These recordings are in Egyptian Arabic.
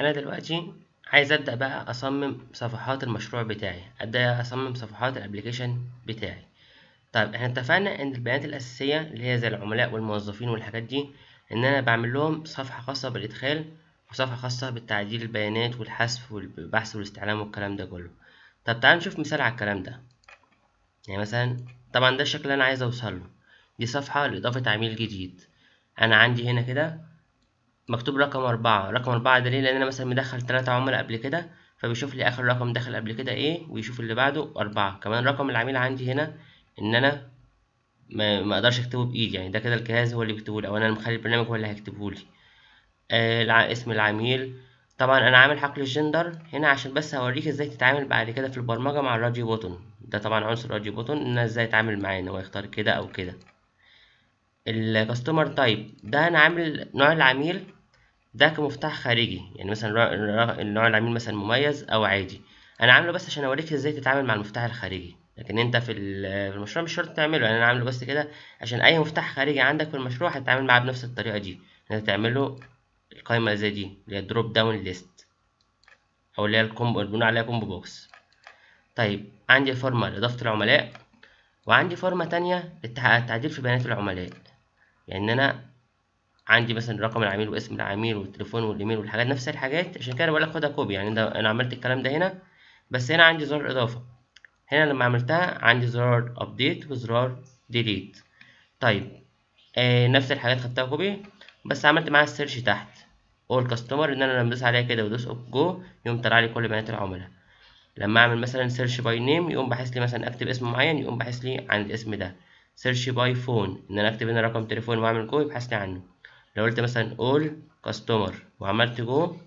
انا دلوقتي عايز ابدا بقى اصمم صفحات المشروع بتاعي ابدا اصمم صفحات الابليكيشن بتاعي طيب احنا اتفقنا ان البيانات الاساسيه اللي هي زي العملاء والموظفين والحاجات دي ان انا بعمل لهم صفحه خاصه بالادخال وصفحه خاصه بالتعديل البيانات والحذف والبحث والاستعلام والكلام ده كله طب تعال نشوف مثال على الكلام ده يعني مثلا طبعا ده الشكل اللي انا عايز اوصله دي صفحه لاضافه عميل جديد انا عندي هنا كده مكتوب رقم أربعة رقم أربعة ده ليه لأن أنا مثلا مدخل تلاتة عملاء قبل كده فبيشوف لي آخر رقم دخل قبل كده إيه ويشوف اللي بعده أربعة كمان رقم العميل عندي هنا إن أنا ما ما اقدرش اكتبه بايدي يعني ده كده الجهاز هو اللي بيكتبه لي او انا مخلي البرنامج هو اللي هيكتبه لي آه الع- اسم العميل طبعا انا عامل حقل الجندر هنا عشان بس اوريك ازاي تتعامل بعد كده في البرمجه مع الراديو بوتون ده طبعا عنصر راديو بوتون ان انا ازاي اتعامل معاه ان هو يختار كده او كده الكاستمر تايب ده انا عامل نوع العميل ده كمفتاح خارجي يعني مثلا را- را- نوع العميل مثلا مميز او عادي انا عامله بس عشان اوريك ازاي تتعامل مع المفتاح الخارجي لكن انت في ال- في المشروع مش شرط تعمله يعني انا عامله بس كده عشان اي مفتاح خارجي عندك في المشروع هتتعامل معاه بنفس الطريقه دي انت تعمله القائمه زي دي اللي هي دروب داون ليست او اللي هي الكومبو اللي بنقول عليها كومبو بوكس طيب عندي فورمه لاضافه العملاء وعندي فورمه تانية للتعديل في بيانات العملاء يعني ان انا عندي مثلا رقم العميل واسم العميل والتليفون والايميل والحاجات نفس الحاجات عشان كده بقول لك خدها كوبي يعني ده انا عملت الكلام ده هنا بس هنا عندي زرار اضافه هنا لما عملتها عندي زرار ابديت وزرار ديليت طيب آه نفس الحاجات خدتها كوبي بس عملت معاها السيرش تحت اول كاستمر ان انا لما ادوس عليها كده وادوس جو يقوم طلع لي كل بيانات العملاء لما اعمل مثلا سيرش باي نيم يقوم باحث لي مثلا اكتب اسم معين يقوم باحث لي عن الاسم ده سيرش باي فون ان انا اكتب هنا رقم تليفون واعمل جو يبحث لي عنه لو قلت مثلا all كاستمر وعملت جو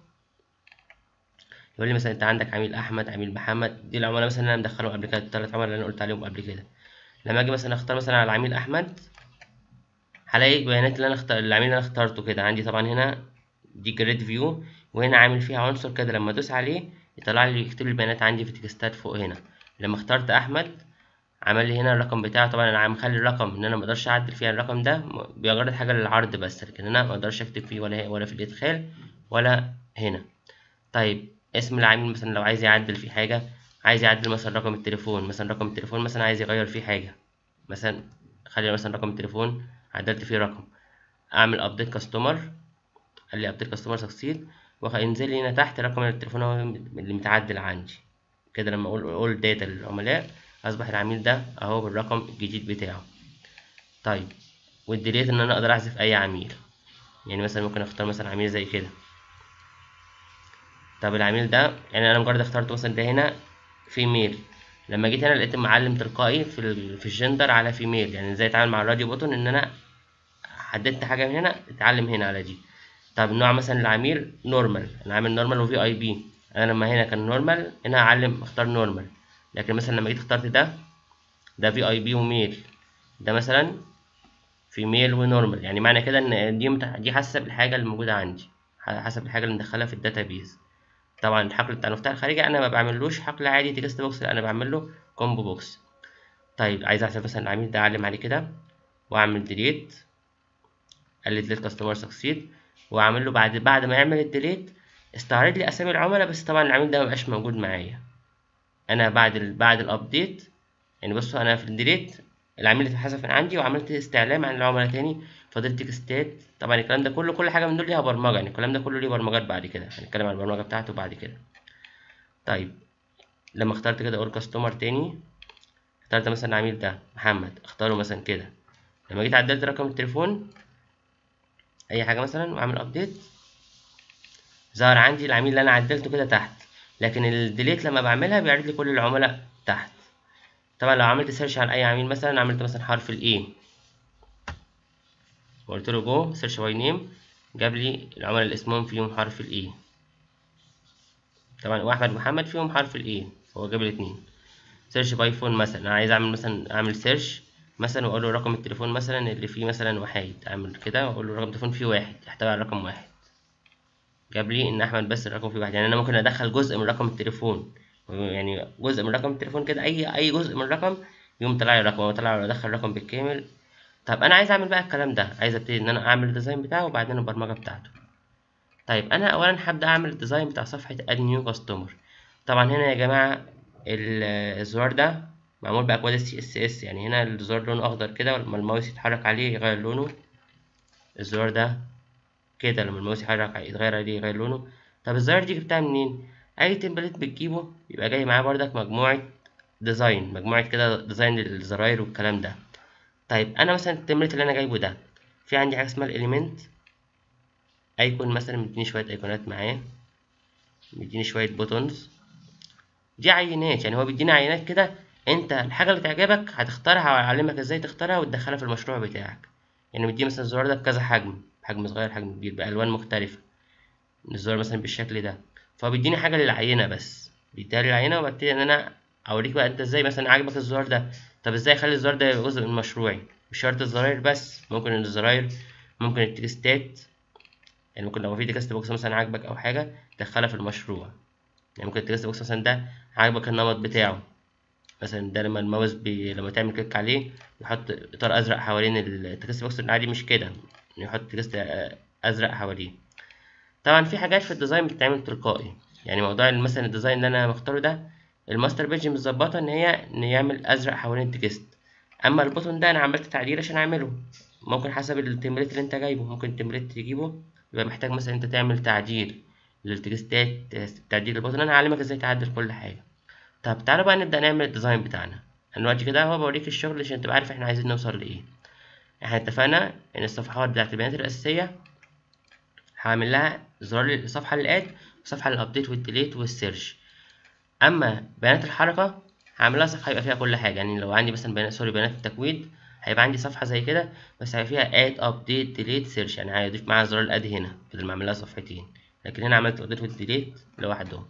يقول لي مثلا انت عندك عميل احمد عميل محمد دي العملاء مثلا اللي انا مدخلهم قبل كده الثلاث عملاء اللي انا قلت عليهم قبل كده لما اجي مثلا اختار مثلا على العميل احمد هلاقي البيانات اللي انا اختار العميل اللي انا اخترته كده عندي طبعا هنا دي جريد فيو وهنا عامل فيها عنصر كده لما ادوس عليه يطلع لي يكتب لي البيانات عندي في تكستات فوق هنا لما اخترت احمد عمل لي هنا الرقم بتاعه طبعا انا مخلي الرقم ان انا ما اقدرش اعدل فيها الرقم ده بمجرد حاجه للعرض بس لكن انا ما اقدرش اكتب فيه ولا ولا في الادخال ولا هنا طيب اسم العميل مثلا لو عايز يعدل فيه حاجه عايز يعدل مثلا رقم التليفون مثلا رقم التليفون مثلا عايز يغير فيه حاجه مثلا خلي مثلا رقم التليفون عدلت فيه رقم اعمل ابديت كاستمر قال لي ابديت كاستمر سكسيد وهينزل لي هنا تحت رقم التليفون هو اللي متعدل عندي كده لما اقول اول داتا للعملاء اصبح العميل ده اهو بالرقم الجديد بتاعه طيب والديليت ان انا اقدر احذف اي عميل يعني مثلا ممكن اختار مثلا عميل زي كده طب العميل ده يعني انا مجرد اخترته مثلا ده هنا فيميل لما جيت هنا لقيت معلم تلقائي في ال في الجندر على فيميل يعني ازاي اتعامل مع الراديو بوتون ان انا حددت حاجه من هنا اتعلم هنا على دي طب النوع مثلا العميل نورمال انا عامل نورمال وفي اي بي انا لما هنا كان نورمال هنا هعلم اختار نورمال لكن مثلا لما جيت اخترت ده ده في اي بي وميل ده مثلا في ميل ونورمال يعني معنى كده ان دي مت... دي حسب الحاجه اللي موجوده عندي حسب الحاجه اللي مدخلها في الداتابيز طبعا الحقل بتاع المفتاح الخارجي انا ما بعملوش حقل عادي تكست بوكس لا انا بعمل له كومبو بوكس طيب عايز احسب مثلا العميل ده اعلم عليه كده واعمل ديليت قال لي ديليت كاستمر سكسيد واعمل له بعد بعد ما يعمل الديليت استعرض لي اسامي العملاء بس طبعا العميل ده مبقاش موجود معايا انا بعد ال بعد الابديت يعني بصوا انا في الديليت العميل اتحذف من عندي وعملت استعلام عن العملاء تاني فضلت تكستات طبعا الكلام ده كله كل حاجه من دول ليها برمجه يعني الكلام ده كله ليه برمجات بعد كده هنتكلم عن البرمجه بتاعته بعد كده طيب لما اخترت كده اقول كاستمر تاني اخترت مثلا العميل ده محمد اختاره مثلا كده لما جيت عدلت رقم التليفون اي حاجه مثلا واعمل ابديت ظهر عندي العميل اللي انا عدلته كده تحت لكن الديليت لما بعملها بيعرض لي كل العملاء تحت طبعا لو عملت سيرش على اي عميل مثلا عملت مثلا حرف الاي وقلت له جو سيرش باي نيم جاب لي العملاء اللي اسمهم فيهم حرف الاي طبعا واحمد محمد فيهم حرف الاي فهو جاب لي اتنين سيرش باي فون مثلا انا عايز اعمل مثلا اعمل سيرش مثلا واقول له رقم التليفون مثلا اللي فيه مثلا وحيد اعمل كده واقول له رقم التليفون فيه واحد يحتوي على رقم واحد جاب لي ان احمد بس الرقم فيه واحد يعني انا ممكن ادخل جزء من رقم التليفون يعني جزء من رقم التليفون كده اي اي جزء من الرقم يقوم طلع لي الرقم طلع ادخل الرقم بالكامل طب انا عايز اعمل بقى الكلام ده عايز ابتدي ان انا اعمل الديزاين بتاعه وبعدين البرمجه بتاعته طيب انا اولا هبدا اعمل الديزاين بتاع صفحه اد نيو كاستمر طبعا هنا يا جماعه الزرار ده معمول باكواد السي اس اس يعني هنا الزرار لونه اخضر كده لما الماوس يتحرك عليه يغير لونه الزرار ده كده لما الماوس يتحرك يتغير عليه يغير لونه طب الزرار دي جبتها منين اي تمبلت بتجيبه يبقى جاي معاه بردك مجموعه ديزاين مجموعه كده ديزاين للزراير والكلام ده طيب انا مثلا التمبلت اللي انا جايبه ده في عندي حاجه اسمها الاليمنت ايكون مثلا مديني شويه ايقونات معاه مديني شويه بوتونز دي عينات يعني هو بيديني عينات كده انت الحاجه اللي تعجبك هتختارها ويعلمك ازاي تختارها وتدخلها في المشروع بتاعك يعني مديني مثلا الزرار ده بكذا حجم حجم صغير حجم كبير بالوان مختلفه الزرار مثلا بالشكل ده فهو بيديني حاجه للعينه بس بيديها العينه وببتدي ان انا اوريك بقى انت ازاي مثلا عاجبك الزرار ده طب ازاي اخلي الزرار ده يبقى جزء من مشروعي مش شرط الزراير بس ممكن الزراير ممكن التكستات يعني ممكن لو في تكست بوكس مثلا عاجبك او حاجه تدخلها في المشروع يعني ممكن التكست بوكس مثلا ده عاجبك النمط بتاعه مثلا ده لما الماوس بي... لما تعمل كليك عليه يحط اطار ازرق حوالين التكست بوكس العادي مش كده يحط تكست ازرق حواليه طبعا في حاجات في الديزاين بتتعمل تلقائي يعني موضوع مثلا الديزاين اللي انا مختاره ده الماستر بيج مظبطه ان هي ان يعمل ازرق حوالين التكست اما البوتون ده انا عملت تعديل عشان اعمله ممكن حسب التمبلت اللي انت جايبه ممكن التمبلت تجيبه يبقى محتاج مثلا انت تعمل تعديل للتكستات تعديل البوتون انا هعلمك ازاي تعدل كل حاجه طب تعالوا بقى نبدا نعمل الديزاين بتاعنا انا دلوقتي كده هو بوريك الشغل عشان تبقى عارف احنا عايزين نوصل لايه احنا اتفقنا ان الصفحات بتاعت البيانات الاساسيه هعمل لها زرار صفحه للاد وصفحه للابديت والديليت والسيرش اما بيانات الحركه هعمل لها صفحه يبقى فيها كل حاجه يعني لو عندي مثلا بيانات سوري بيانات التكويد هيبقى عندي صفحه زي كده بس هيبقى فيها اد ابديت ديليت سيرش يعني هيضيف معاها زرار الاد هنا بدل ما اعمل لها صفحتين لكن هنا عملت الابديت والديليت لوحدهم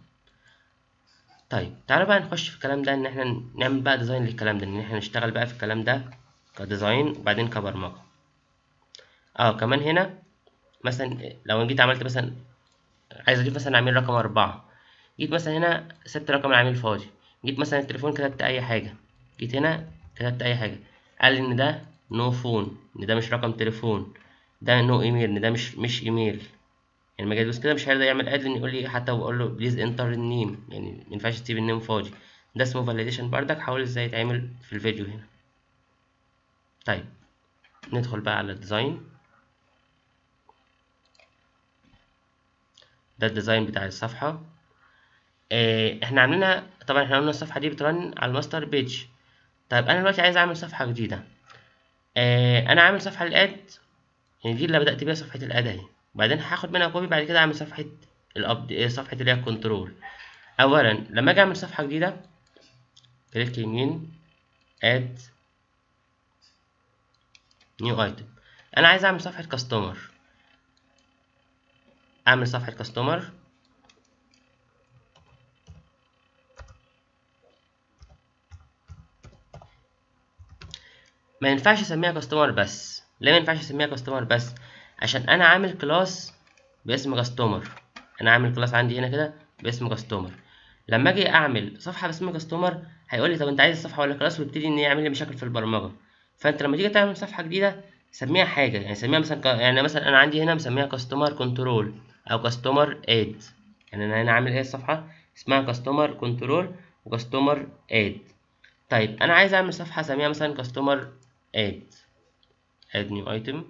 طيب تعالوا بقى نخش في الكلام ده ان احنا نعمل بقى ديزاين للكلام ده ان احنا نشتغل بقى في الكلام ده كديزاين وبعدين كبرمجه اه كمان هنا مثلا لو جيت عملت مثلا عايز اضيف مثلا عميل رقم أربعة جيت مثلا هنا سبت رقم العميل فاضي جيت مثلا التليفون كتبت اي حاجه جيت هنا كتبت اي حاجه قال ان ده نو فون ان ده مش رقم تليفون ده نو ايميل ان ده مش مش ايميل يعني لما اجي كده مش هيرضى يعمل اد لان يقول لي حتى بقول له بليز انتر النيم يعني ما ينفعش تسيب النيم فاضي ده اسمه فاليديشن بردك حاول ازاي يتعمل في الفيديو هنا طيب ندخل بقى على الديزاين ده الديزاين بتاع الصفحه اه احنا عاملينها طبعا احنا قلنا الصفحه دي بترن على الماستر بيج طيب انا دلوقتي عايز اعمل صفحه جديده اه انا عامل صفحه للاد يعني دي اللي بدات بيها صفحه الاد اهي وبعدين هاخد منها كوبي بعد كده اعمل صفحه الأبد... صفحه اللي هي الكنترول اولا لما اجي اعمل صفحه جديده كليك يمين اد نيو ايتم انا عايز اعمل صفحه كاستمر اعمل صفحه كاستمر ما ينفعش اسميها كاستمر بس ليه ما ينفعش اسميها كاستمر بس عشان انا عامل كلاس باسم كاستمر انا عامل كلاس عندي هنا كده باسم كاستمر لما اجي اعمل صفحه باسم كاستمر هيقول لي طب انت عايز الصفحه ولا كلاس ويبتدي ان يعمل لي مشاكل في البرمجه فانت لما تيجي تعمل صفحه جديده سميها حاجه يعني سميها مثلا ك... يعني مثلا انا عندي هنا مسميها كاستمر كنترول او كاستمر اد يعني انا هنا عامل ايه الصفحه اسمها كاستمر كنترول وكاستمر اد طيب انا عايز اعمل صفحه اسميها مثلا كاستمر اد اد نيو ايتم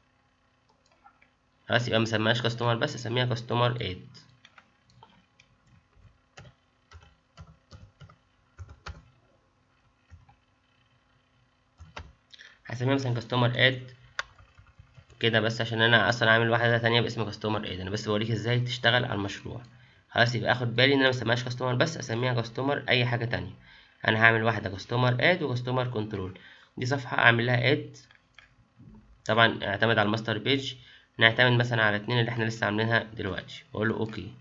خلاص يبقى مسميهاش كاستمر بس اسميها كاستمر اد هسميها مثلا كاستمر اد كده بس عشان انا اصلا عامل واحده تانية باسم كاستمر اد انا بس بوريك ازاي تشتغل على المشروع خلاص يبقى اخد بالي ان انا مسميهاش كاستمر بس اسميها كاستمر اي حاجه تانية انا هعمل واحده كاستمر اد وكاستمر كنترول دي صفحه اعمل لها اد طبعا اعتمد على الماستر بيج نعتمد مثلا على اتنين اللي احنا لسه عاملينها دلوقتي واقول له اوكي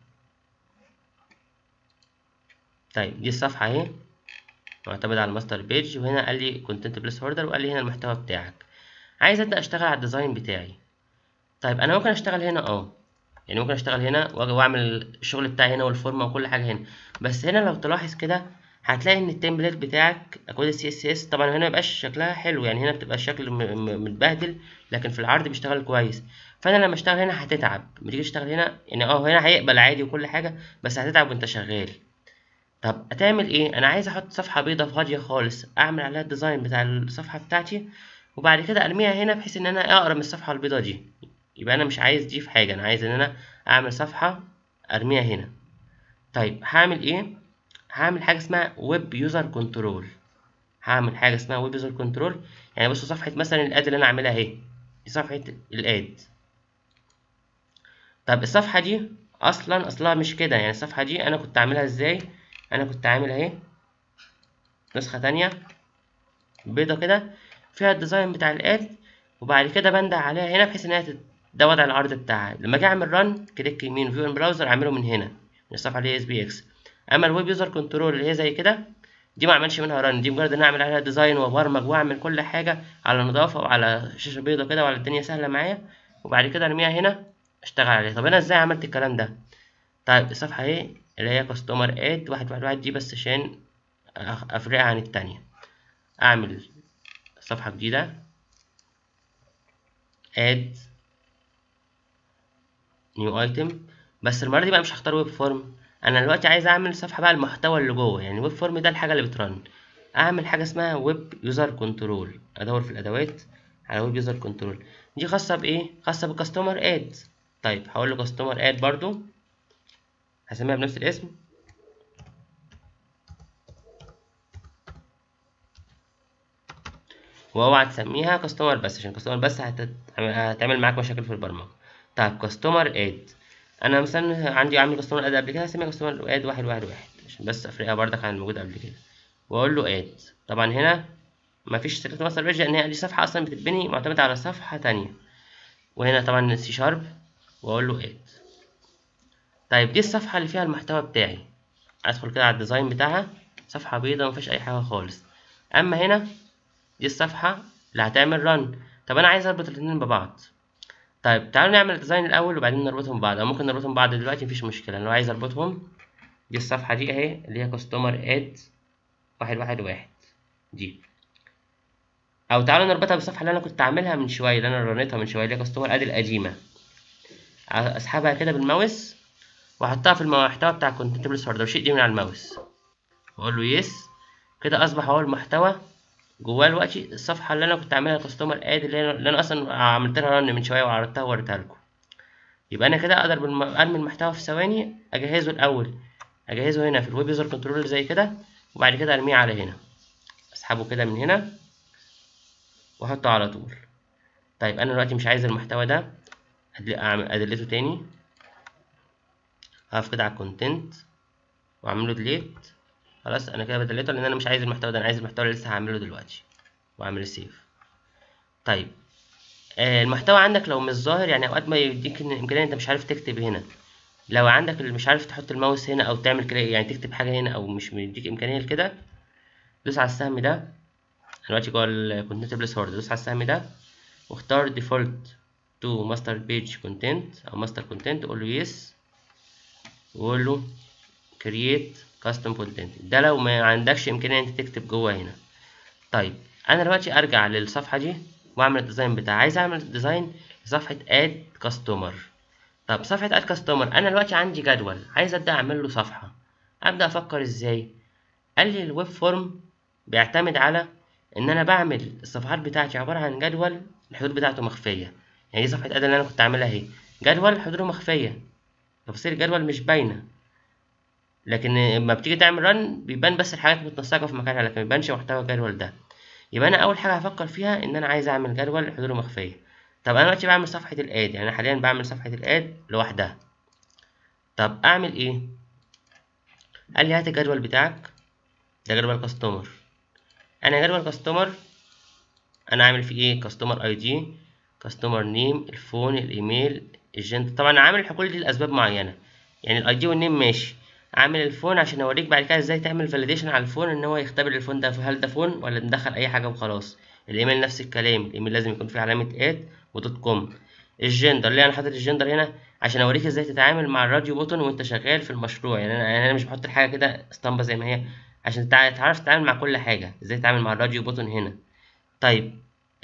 طيب دي الصفحه اهي معتمد على الماستر بيج وهنا قال لي كونتنت بليس هوردر وقال لي هنا المحتوى بتاعك عايز ابدا اشتغل على الديزاين بتاعي طيب انا ممكن اشتغل هنا اه يعني ممكن اشتغل هنا واجي واعمل الشغل بتاعي هنا والفورمه وكل حاجه هنا بس هنا لو تلاحظ كده هتلاقي ان التمبلت بتاعك اكواد السي اس اس طبعا هنا مبقاش شكلها حلو يعني هنا بتبقى الشكل م- م- متبهدل لكن في العرض بيشتغل كويس فانا لما اشتغل هنا هتتعب لما تيجي تشتغل هنا يعني اه هنا هيقبل عادي وكل حاجه بس هتتعب وانت شغال طب هتعمل ايه انا عايز احط صفحه بيضه فاضيه خالص اعمل عليها الديزاين بتاع الصفحه بتاعتي وبعد كده ارميها هنا بحيث ان انا اقرا من الصفحه البيضه دي يبقى انا مش عايز دي في حاجه انا عايز ان انا اعمل صفحه ارميها هنا طيب هعمل ايه هعمل حاجه اسمها ويب يوزر كنترول هعمل حاجه اسمها ويب يوزر كنترول يعني بصوا صفحه مثلا الاد اللي انا عاملها اهي دي صفحه الاد طب الصفحه دي اصلا اصلها مش كده يعني الصفحه دي انا كنت عاملها ازاي انا كنت عامل اهي نسخه تانية بيضه كده فيها الديزاين بتاع الاد وبعد كده بندع عليها هنا بحيث انها تت- ده وضع العرض بتاعها لما اجي اعمل ران كليك يمين فيو ان براوزر اعمله من هنا من الصفحه اللي هي اس بي اكس اما الويب يوزر كنترول اللي هي زي كده دي ما اعملش منها ران دي مجرد ان أنا اعمل عليها ديزاين وابرمج واعمل كل حاجه على نظافه وعلى شاشه بيضه كده وعلى الدنيا سهله معايا وبعد كده ارميها هنا اشتغل عليها طب انا ازاي عملت الكلام ده طيب الصفحه اهي اللي هي كاستمر اد واحد واحد واحد دي بس عشان أخ- افرقها عن التانية اعمل صفحه جديده اد نيو ايتم بس المره دي بقى مش هختار ويب فورم انا دلوقتي عايز اعمل صفحه بقى المحتوى اللي جوه يعني ويب فورم ده الحاجه اللي بترن اعمل حاجه اسمها ويب يوزر كنترول ادور في الادوات على ويب يوزر كنترول دي خاصه بايه خاصه بالكاستمر اد طيب هقول له كاستمر اد برضو هسميها بنفس الاسم واوعى تسميها كاستمر بس عشان كاستمر بس هتت- هتعمل معاك مشاكل في البرمجه طيب كاستمر اد انا مثلا عندي عامل كاستمر اد قبل كده هسميها كاستمر اد واحد واحد واحد عشان بس افرقها بردك عن الموجود قبل كده واقول له اد طبعا هنا مفيش سيلكت ماستر بيج لان هي دي صفحه اصلا بتتبني معتمده على صفحه تانية وهنا طبعا سي شارب واقول له اد طيب دي الصفحه اللي فيها المحتوى بتاعي ادخل كده على الديزاين بتاعها صفحه بيضة مفيش اي حاجه خالص اما هنا دي الصفحه اللي هتعمل رن طب انا عايز اربط الاتنين ببعض طيب تعالوا نعمل الديزاين الاول وبعدين نربطهم ببعض او ممكن نربطهم ببعض دلوقتي مفيش مشكله لو عايز اربطهم دي الصفحه دي اهي اللي هي كاستمر اد واحد واحد واحد دي او تعالوا نربطها بالصفحه اللي انا كنت عاملها من شويه اللي انا رنيتها من شويه اللي هي كاستمر اد القديمه اسحبها كده بالماوس واحطها في المحتوى بتاع كونتنتبل سورد وشيء دي من على الماوس واقول له يس كده اصبح هو المحتوى جواه دلوقتي الصفحه اللي انا كنت عاملها كاستمر اد اللي انا, اللي أنا اصلا عملت لها رن من شويه وعرضتها ووريتها لكم يبقى انا كده اقدر بالم... ارمي المحتوى في ثواني اجهزه الاول اجهزه هنا في الويب يوزر كنترول زي كده وبعد كده ارميه على هنا اسحبه كده من هنا واحطه على طول طيب انا دلوقتي مش عايز المحتوى ده أدل- اعمل ادلته تاني هقف كده على الكونتنت واعمل له ديليت خلاص انا كده بدلته لان انا مش عايز المحتوى ده انا عايز المحتوى اللي لسه هعمله دلوقتي واعمل سيف طيب آه المحتوى عندك لو مش ظاهر يعني اوقات ما يديك إن امكانيه انت مش عارف تكتب هنا لو عندك اللي مش عارف تحط الماوس هنا او تعمل كده يعني تكتب حاجه هنا او مش مديك امكانيه لكده دوس على السهم ده أنا دلوقتي جوه الكونتنت بليس هورد دوس على السهم ده واختار ديفولت تو ماستر بيج كونتنت او ماستر كونتنت قول له يس وقول له create custom content ده لو ما عندكش امكانيه انت تكتب جوه هنا طيب انا دلوقتي ارجع للصفحه دي واعمل الديزاين بتاعي عايز اعمل ديزاين لصفحه اد كاستمر طب صفحه اد كاستمر انا دلوقتي عندي جدول عايز ابدا اعمل له صفحه ابدا افكر ازاي قال لي الويب فورم بيعتمد على ان انا بعمل الصفحات بتاعتي عباره عن جدول الحدود بتاعته مخفيه يعني دي صفحه اد اللي انا كنت عاملها اهي جدول حدوده مخفيه تفاصيل الجدول مش باينه لكن لما بتيجي تعمل رن بيبان بس الحاجات متنسقه في مكانها لكن مبيبانش محتوى الجدول ده يبقى انا اول حاجه هفكر فيها ان انا عايز اعمل جدول حدوده مخفيه طب انا دلوقتي بعمل صفحه الاد يعني انا حاليا بعمل صفحه الاد لوحدها طب اعمل ايه قال لي هات الجدول بتاعك ده جدول كاستمر انا جدول كاستمر انا عامل فيه ايه كاستمر اي دي كاستمر نيم الفون الايميل الجنت طبعا عامل كل دي لاسباب معينه يعني الاي دي والنيم ماشي عامل الفون عشان اوريك بعد كده ازاي تعمل فاليديشن على الفون ان هو يختبر الفون ده هل ده فون ولا ندخل اي حاجه وخلاص الايميل نفس الكلام الايميل لازم يكون فيه علامه ات ودوت كوم الجندر ليه انا حاطط الجندر هنا عشان اوريك ازاي تتعامل مع الراديو بوتون وانت شغال في المشروع يعني انا يعني انا مش بحط الحاجه كده اسطمبه زي ما هي عشان تع- تعرف تتعامل مع كل حاجه ازاي تتعامل مع الراديو بوتون هنا طيب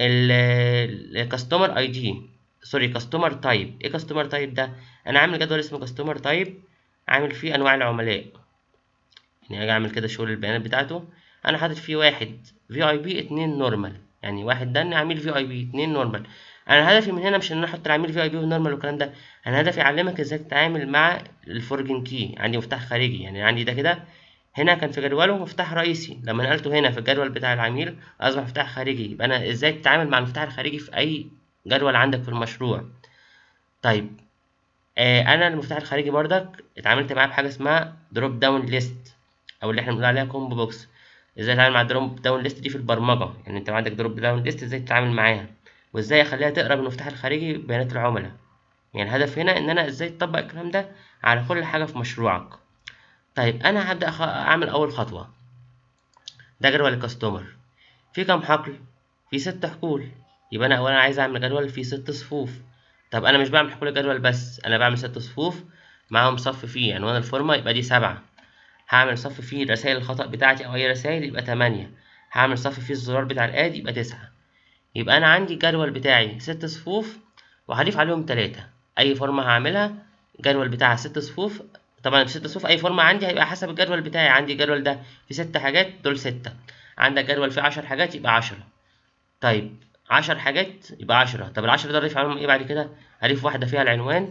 الكاستمر اي دي سوري كاستمر تايب ايه كاستمر تايب ده انا عامل جدول اسمه كاستمر تايب عامل فيه انواع العملاء يعني اجي اعمل كده شغل البيانات بتاعته انا حاطط فيه واحد في اي بي اتنين نورمال يعني واحد ده عميل في اي بي اتنين نورمال انا هدفي من هنا مش ان انا احط العميل في اي بي والنورمال والكلام ده انا هدفي اعلمك ازاي تتعامل مع الفورجن كي عندي مفتاح خارجي يعني عندي ده كده هنا كان في جدوله مفتاح رئيسي لما نقلته هنا في الجدول بتاع العميل اصبح مفتاح خارجي يبقى انا ازاي تتعامل مع المفتاح الخارجي في اي جدول عندك في المشروع طيب آه انا المفتاح الخارجي بردك اتعاملت معاه بحاجه اسمها دروب داون ليست او اللي احنا بنقول عليها كومبو بوكس ازاي اتعامل مع الدروب داون ليست دي في البرمجه يعني انت عندك دروب داون ليست ازاي تتعامل معاها وازاي اخليها تقرا من المفتاح الخارجي بيانات العملاء يعني الهدف هنا ان انا ازاي تطبق الكلام ده على كل حاجه في مشروعك طيب انا هبدا أخ... اعمل اول خطوه ده جدول الكاستمر في كام حقل في ست حقول يبقى انا اولا عايز اعمل جدول فيه ست صفوف طب انا مش بعمل حقول الجدول بس انا بعمل ست صفوف معاهم صف فيه عنوان الفورمه يبقى دي سبعة هعمل صف فيه رسائل الخطأ بتاعتي أو أي رسائل يبقى تمانية هعمل صف فيه الزرار بتاع الآد يبقى تسعة يبقى أنا عندي الجدول بتاعي ست صفوف وهضيف عليهم تلاتة أي فورمة هعملها الجدول بتاعها ست صفوف طبعا في ست صفوف أي فورمة عندي هيبقى حسب الجدول بتاعي عندي الجدول ده في ست حاجات دول ستة عندك جدول فيه عشر حاجات يبقى عشرة طيب عشر حاجات يبقى عشرة طب العشرة ده أضيف عليهم إيه بعد كده؟ أضيف واحدة فيها العنوان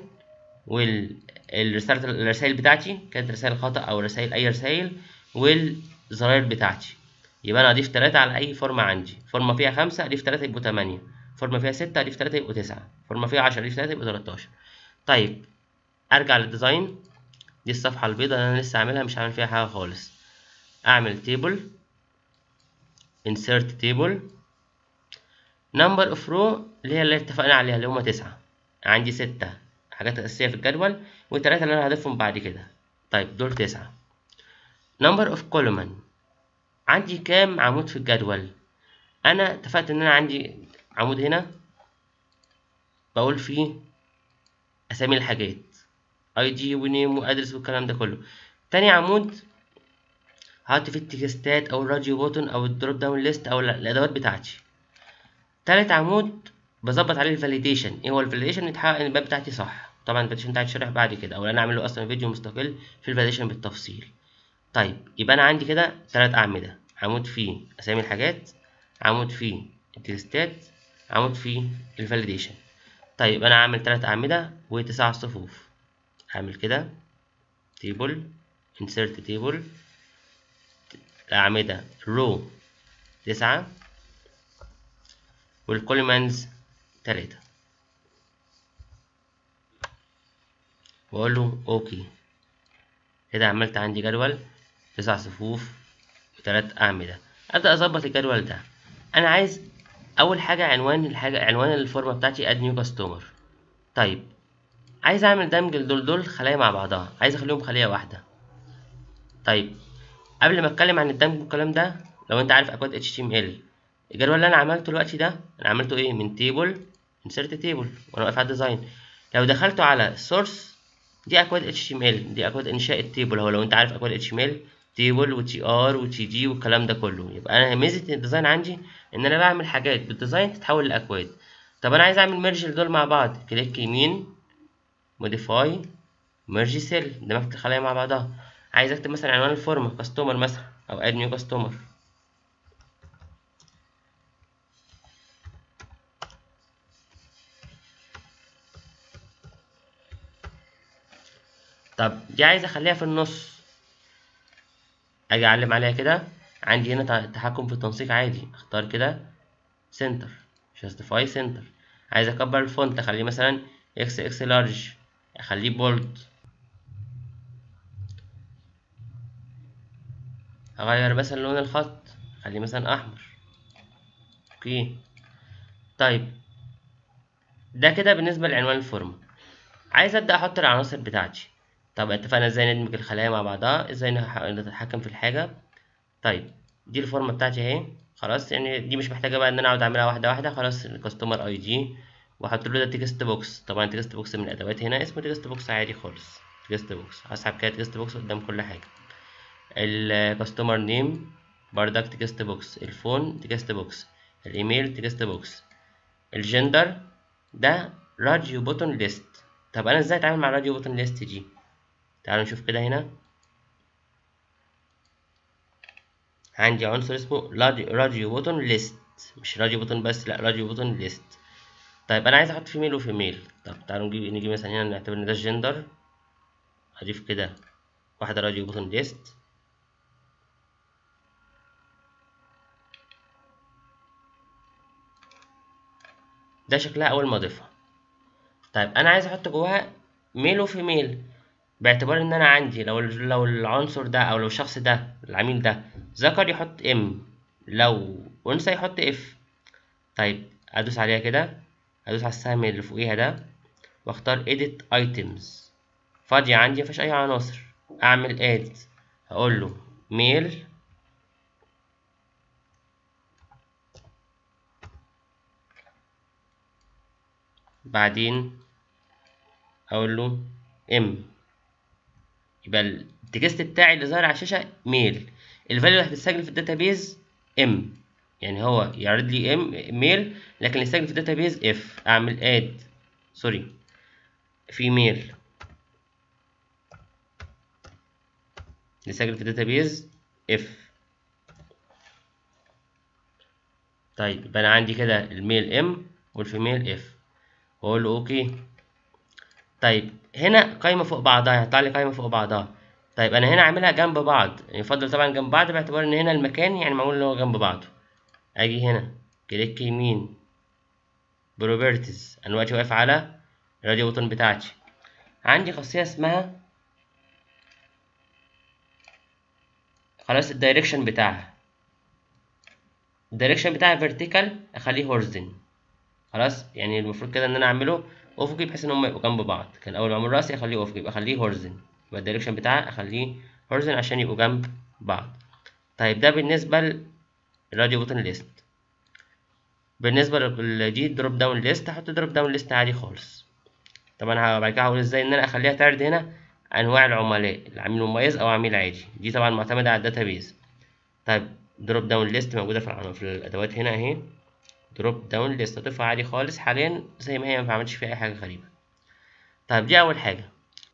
والرسالة الرسائل بتاعتي كانت رسائل خطأ أو رسائل أي رسائل والزراير بتاعتي يبقى أنا أضيف تلاتة على أي فورمة عندي فورمة فيها خمسة أضيف تلاتة يبقوا تمانية فورمة فيها ستة أضيف تلاتة يبقوا تسعة فورمة فيها عشرة أضيف تلاتة يبقوا تلاتاشر طيب أرجع للديزاين دي الصفحة البيضاء اللي أنا لسه عاملها مش عامل فيها حاجة خالص أعمل تيبل insert table number of row اللي هي اللي اتفقنا عليها اللي هما تسعة عندي ستة حاجات أساسية في الجدول والتلاتة اللي أنا هضيفهم بعد كده طيب دول تسعة number of column عندي كام عمود في الجدول أنا اتفقت إن أنا عندي عمود هنا بقول فيه أسامي الحاجات اي دي ونيم وادرس والكلام ده كله تاني عمود هحط فيه التكستات او الراديو بوتون او الدروب داون ليست او الادوات بتاعتي تالت عمود بظبط عليه الفاليديشن ايه هو الفاليديشن يتحقق ان الباب بتاعتي صح طبعا الفاليديشن بتاعتي شرح بعد كده او انا اعمل له اصلا فيديو مستقل في الفاليديشن بالتفصيل طيب يبقى انا عندي كده تلات اعمده عمود فيه اسامي الحاجات عمود فيه التكستات عمود فيه الفاليديشن طيب انا عامل تلات اعمده وتسع صفوف هعمل كده تيبل insert تيبل الأعمدة row تسعة والكوليمنز تلاتة وأقول له أوكي كده عملت عندي جدول تسع صفوف وتلات أعمدة أبدأ أظبط الجدول ده أنا عايز أول حاجة عنوان الحاجة عنوان الفورمة بتاعتي add new customer طيب عايز اعمل دمج لدول دول خلايا مع بعضها عايز اخليهم خليه واحده طيب قبل ما اتكلم عن الدمج والكلام ده لو انت عارف اكواد HTML الجدول اللي انا عملته دلوقتي ده انا عملته ايه من تيبل insert تيبل وانا واقف على الديزاين لو دخلته على source دي اكواد HTML دي اكواد انشاء التيبل هو لو انت عارف اكواد HTML تيبل وتي ار وتي جي والكلام ده كله يبقى انا ميزه الديزاين عندي ان انا بعمل حاجات بالديزاين تتحول لاكواد طب انا عايز اعمل ميرج لدول مع بعض كليك يمين موديفاي ميرج سيل دمجت الخلايا مع بعضها عايز اكتب مثلا عنوان الفورمه كاستمر مثلا او اد نيو كاستمر طب دي عايز اخليها في النص اجي اعلم عليها كده عندي هنا تحكم في التنسيق عادي اختار كده سنتر جاستيفاي سنتر عايز اكبر الفونت اخليه مثلا اكس اكس لارج اخليه بولد اغير مثلا لون الخط اخليه مثلا احمر اوكي طيب ده كده بالنسبه لعنوان الفورمه عايز ابدا احط العناصر بتاعتي طب اتفقنا ازاي ندمج الخلايا مع بعضها ازاي نتحكم في الحاجه طيب دي الفورمه بتاعتي اهي خلاص يعني دي مش محتاجه بقى ان انا اقعد اعملها واحده واحده خلاص الكاستمر اي دي واحط له ده تكست بوكس طبعا التكست بوكس من الادوات هنا اسمه تكست بوكس عادي خالص تكست بوكس هسحب كده تكست بوكس قدام كل حاجه الكاستمر نيم بردك تكست بوكس الفون تكست بوكس الايميل تكست بوكس الجندر ده راديو بوتون ليست طب انا ازاي اتعامل مع راديو بوتون ليست دي تعالوا نشوف كده هنا عندي عنصر اسمه راديو بوتون ليست مش راديو بوتون بس لا راديو بوتون ليست طيب انا عايز احط فيميل وفيميل طب تعالوا نجيب نيجي مثلا هنا نعتبر ان ده الجندر اضيف كده واحده راديو بوتون ليست ده شكلها اول ما اضيفها طيب انا عايز احط جواها ميل وفيميل باعتبار ان انا عندي لو لو العنصر ده او لو الشخص ده العميل ده ذكر يحط ام لو انثى يحط اف طيب ادوس عليها كده ادوس على السهم اللي فوقيها ده واختار edit items فاضية عندي مفيهاش اي عناصر اعمل add هقول له ميل بعدين اقول له ام يبقى التكست بتاعي اللي ظاهر على الشاشه ميل الفاليو اللي هتتسجل في الداتابيز ام يعني هو يعرض لي ام ميل لكن اللي يسجل في الداتابيز اف اعمل اد سوري في ميل اللي يسجل في الداتابيز اف طيب يبقى انا عندي كده الميل ام والفيميل اف واقول له اوكي طيب هنا قايمه فوق بعضها هيطلع لي قايمه فوق بعضها طيب انا هنا عاملها جنب بعض يفضل طبعا جنب بعض باعتبار ان هنا المكان يعني معمول ان هو جنب بعضه اجي هنا كليك يمين بروبرتيز انا دلوقتي واقف على الراديو بوتون بتاعتي عندي خاصيه اسمها خلاص الدايركشن بتاعها الدايركشن بتاعها فيرتيكال اخليه هورزن خلاص يعني المفروض كده ان انا اعمله افقي بحيث ان هم يبقوا جنب بعض كان اول ما اعمل راسي اخليه افقي يبقى اخليه هورزن يبقى الدايركشن بتاعها اخليه هورزن عشان يبقوا جنب بعض طيب ده بالنسبه للراديو بوتن ليست بالنسبه لدي دروب داون ليست هحط دروب داون ليست عادي خالص طبعا بعد كده هقول ازاي ان انا اخليها تعرض هنا انواع العملاء العميل مميز او عميل عادي دي طبعا معتمده على الداتابيز طيب دروب داون ليست موجوده في في الادوات هنا اهي دروب داون ليست اضيفها عادي خالص حاليا زي ما هي ما بعملش فيها اي حاجه غريبه طيب دي اول حاجه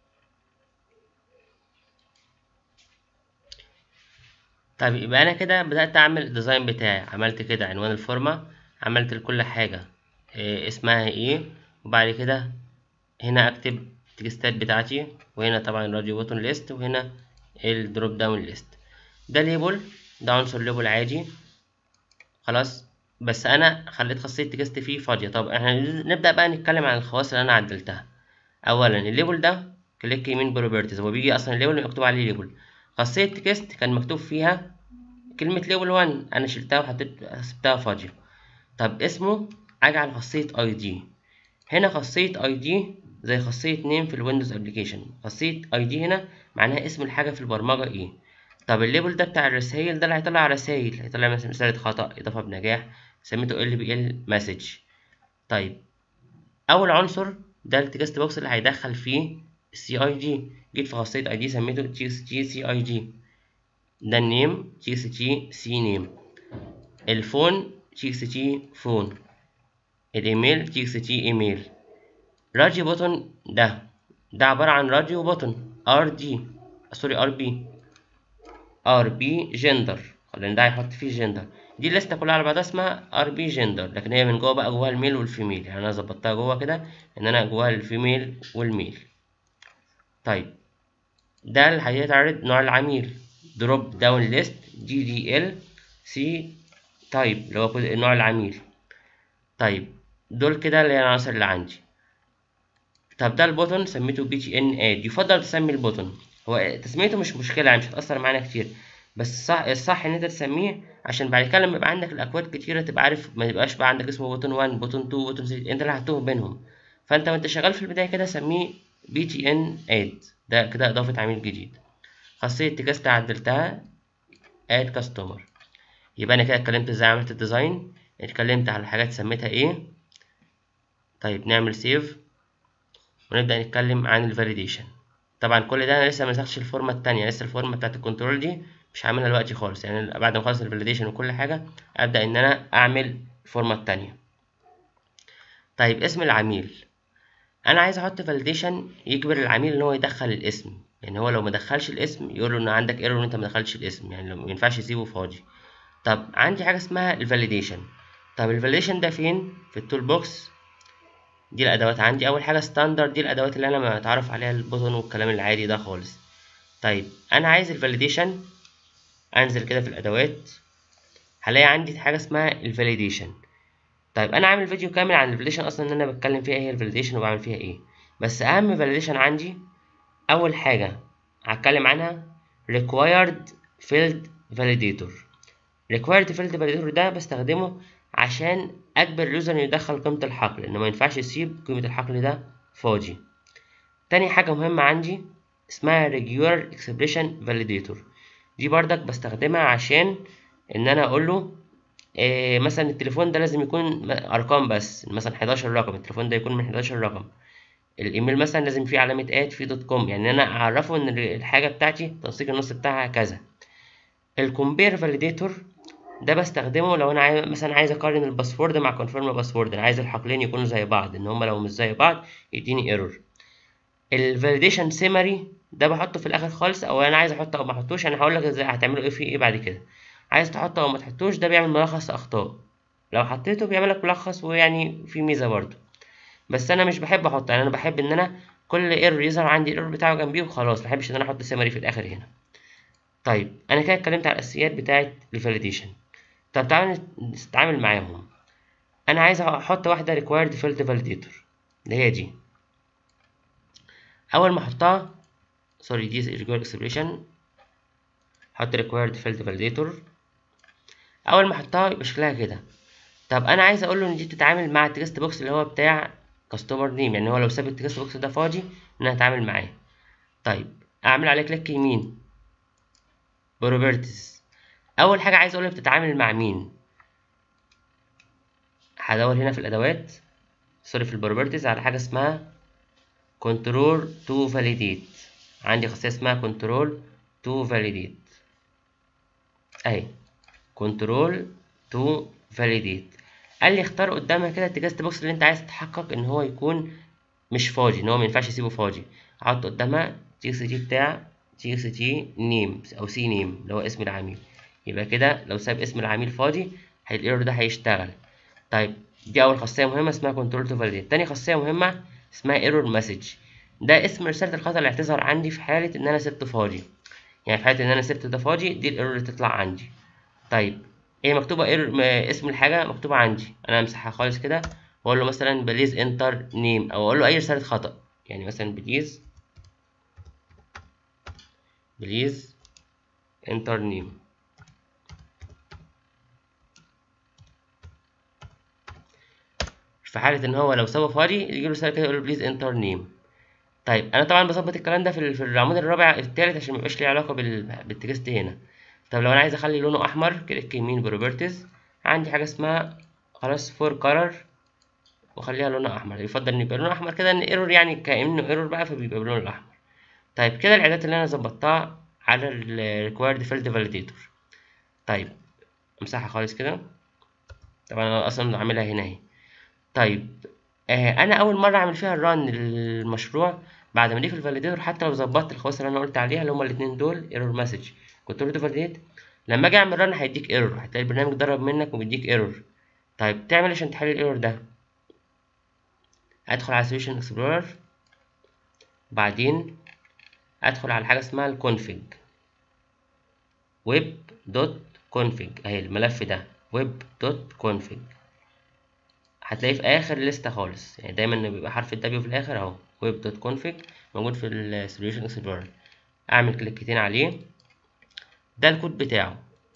طيب يبقى انا كده بدات اعمل الديزاين بتاعي عملت كده عنوان الفورمه عملت لكل حاجه إيه اسمها ايه وبعد كده هنا اكتب التكستات بتاعتي وهنا طبعا الراديو بوتون ليست وهنا الدروب داون ليست ده ليبل ده عنصر ليبل عادي خلاص بس انا خليت خاصيه تكست فيه فاضيه طب احنا نبدا بقى نتكلم عن الخواص اللي انا عدلتها اولا الليبل ده كليك يمين بروبرتيز هو بيجي اصلا الليبل مكتوب عليه ليبل خاصيه تكست كان مكتوب فيها كلمه ليبل 1 انا شلتها وحطيت سبتها فاضيه طب اسمه اجعل خاصيه اي دي هنا خاصيه اي دي زي خاصيه نيم في الويندوز ابلكيشن خاصيه اي دي هنا معناها اسم الحاجه في البرمجه ايه طب الليبل ده بتاع الرسائل ده اللي هيطلع رسائل هيطلع مثلا رساله خطا اضافه بنجاح سميته ال بي ال مسج طيب اول عنصر ده التكست بوكس اللي هيدخل فيه السي اي جي جيت في خاصيه اي دي سميته تي اس جي سي اي جي ده النيم تي اس جي سي نيم الفون تي اس جي فون الايميل تي اس جي ايميل راديو بوتون ده ده عباره عن راديو بوتون ار دي سوري ار بي ار بي جندر لان ده هيحط فيه جندر دي الليسته كلها على بعضها اسمها ار بي جندر لكن هي من جوه بقى جواها الميل والفيميل يعني انا ظبطتها جوه كده ان انا جواها الفيميل والميل طيب ده اللي هيتعرض نوع العميل دروب داون ليست دي دي ال سي تايب اللي هو نوع العميل طيب دول كده اللي هي العناصر اللي عندي طب ده البوتون سميته بي تي ان اد يفضل تسمي البوتون هو تسميته مش مشكله يعني مش هتاثر معانا كتير بس الصح الصح ان انت تسميه عشان بعد كده لما يبقى عندك الاكواد كتيره تبقى عارف ما يبقاش بقى عندك اسمه بوتون 1 بوتون 2 بوتون 3 انت اللي هتوه بينهم فانت وانت شغال في البدايه كده سميه بي تي ان اد ده كده اضافه عميل جديد خاصيه تكست عدلتها اد كاستمر يبقى انا كده اتكلمت ازاي عملت الديزاين اتكلمت على حاجات سميتها ايه طيب نعمل سيف ونبدا نتكلم عن الفاليديشن طبعا كل ده انا لسه ما نسختش الفورمه التانية لسه الفورمه بتاعت الكنترول دي مش هعملها دلوقتي خالص يعني بعد ما اخلص الفاليديشن وكل حاجه ابدا ان انا اعمل الفورمه التانية طيب اسم العميل انا عايز احط فاليديشن يجبر العميل ان هو يدخل الاسم يعني هو لو ما دخلش الاسم يقول له ان عندك ايرور ان انت ما دخلتش الاسم يعني ما ينفعش يسيبه فاضي طب عندي حاجه اسمها الفاليديشن طب الفاليديشن ده فين في التول بوكس دي الادوات عندي اول حاجه ستاندرد دي الادوات اللي انا متعرف عليها البوتون والكلام العادي ده خالص طيب انا عايز الفاليديشن انزل كده في الادوات هلاقي عندي حاجه اسمها الفاليديشن طيب انا عامل فيديو كامل عن الفاليديشن اصلا ان انا بتكلم فيها ايه هي الفاليديشن وبعمل فيها ايه بس اهم فاليديشن عندي اول حاجه هتكلم عنها required field validator required field validator ده بستخدمه عشان اجبر اليوزر انه يدخل قيمه الحقل لانه ما ينفعش يسيب قيمه الحقل ده فاضي تاني حاجه مهمه عندي اسمها regular expression validator دي بردك بستخدمها عشان ان انا اقول له إيه مثلا التليفون ده لازم يكون ارقام بس مثلا 11 رقم التليفون ده يكون من 11 رقم الايميل مثلا لازم فيه علامه اد في دوت كوم يعني انا اعرفه ان الحاجه بتاعتي تنسيق النص بتاعها كذا الكومبير فاليديتور ده بستخدمه لو انا عايز مثلا عايز اقارن الباسورد مع كونفيرم باسورد انا عايز الحقلين يكونوا زي بعض ان هما لو مش زي بعض يديني ايرور الفاليديشن سيمري ده بحطه في الاخر خالص او انا عايز احطه او ما احطوش انا هقول لك ازاي هتعملوا ايه فيه ايه بعد كده عايز تحطه او ما تحطوش ده بيعمل ملخص اخطاء لو حطيته بيعمل لك ملخص ويعني في ميزه برضو بس انا مش بحب احطه يعني انا بحب ان انا كل ايرور يظهر عندي الايرور بتاعه جنبيه وخلاص ما بحبش ان انا احط سيمري في الاخر هنا طيب انا كده اتكلمت على الاساسيات بتاعه الفاليديشن طب تعالى نتعامل معاهم انا عايز احط واحده required field validator اللي هي دي اول ما احطها سوري دي required expression احط required field validator اول ما احطها يبقى شكلها كده طب انا عايز اقول له ان دي بتتعامل مع التكست بوكس اللي هو بتاع كاستمر نيم يعني هو لو ساب التكست بوكس ده فاضي ان انا هتعامل معاه طيب اعمل عليه كليك يمين بروبرتيز اول حاجه عايز اقول بتتعامل مع مين هدور هنا في الادوات سوري في البروبرتيز على حاجه اسمها كنترول تو فاليديت عندي خاصيه اسمها كنترول تو فاليديت اهي كنترول تو فاليديت قال لي اختار قدامها كده التكست بوكس اللي انت عايز تتحقق ان هو يكون مش فاضي ان هو ما ينفعش يسيبه فاضي احط قدامها تي اكس تي بتاع تي اكس تي نيم او سي نيم اللي هو اسم العميل يبقى كده لو ساب اسم العميل فاضي الايرور ده هيشتغل طيب دي اول خاصيه مهمه اسمها كنترول تو فاليديت تاني خاصيه مهمه اسمها ايرور مسج ده اسم رساله الخطا اللي هتظهر عندي في حاله ان انا سبته فاضي يعني في حاله ان انا سبته ده فاضي دي الايرور اللي تطلع عندي طيب هي مكتوبه ايرور اسم الحاجه مكتوبه عندي انا امسحها خالص كده واقول له مثلا بليز انتر نيم او اقول له اي رساله خطا يعني مثلا بليز بليز انتر نيم في حالة إن هو لو سابه فاضي يجيله رسالة كده يقول له بليز انتر نيم طيب أنا طبعا بظبط الكلام ده في في العمود الرابع التالت عشان ميبقاش ليه علاقة بالتكست هنا طب لو أنا عايز أخلي لونه أحمر كليك يمين بروبرتيز عندي حاجة اسمها خلاص فور كلر وأخليها لونها أحمر يفضل إن يبقى لونه أحمر كده إن ايرور يعني كأنه ايرور بقى فبيبقى بلونه الأحمر طيب كده الإعدادات اللي أنا ظبطتها على ال required field validator طيب امسحها خالص كده طبعا أنا أصلا عاملها هنا أهي طيب آه انا اول مره اعمل فيها الران للمشروع بعد ما اضيف الفاليديتور حتى لو ظبطت الخواص اللي انا قلت عليها اللي هما الاثنين دول ايرور مسج كنترول فاليديت لما اجي اعمل ران هيديك ايرور هتلاقي البرنامج ضرب منك وبيديك ايرور طيب تعمل عشان تحل الايرور ده ادخل على سوليوشن اكسبلورر بعدين ادخل على حاجه اسمها الكونفيج ويب دوت كونفيج اهي الملف ده ويب دوت كونفيج هتلاقيه في اخر لستة خالص يعني دايما بيبقى حرف الدبليو في الاخر اهو ويب دوت كونفيج موجود في السوليوشن اكسبلورر اعمل كليكتين عليه ده الكود بتاعه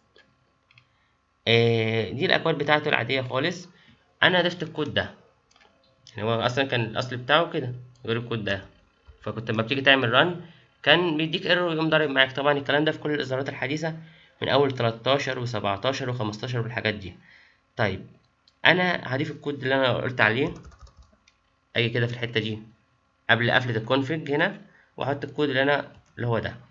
آه دي الاكواد بتاعته العاديه خالص انا ضفت الكود ده يعني هو اصلا كان الاصل بتاعه كده غير الكود ده فكنت لما بتيجي تعمل ران كان بيديك ايرور ويقوم ضارب معاك طبعا الكلام ده في كل الاصدارات الحديثه من اول 13 و17 و15 والحاجات دي طيب انا هضيف الكود اللي انا قلت عليه اجي كده في الحته دي قبل قفله الكونفيج هنا واحط الكود اللي انا اللي هو ده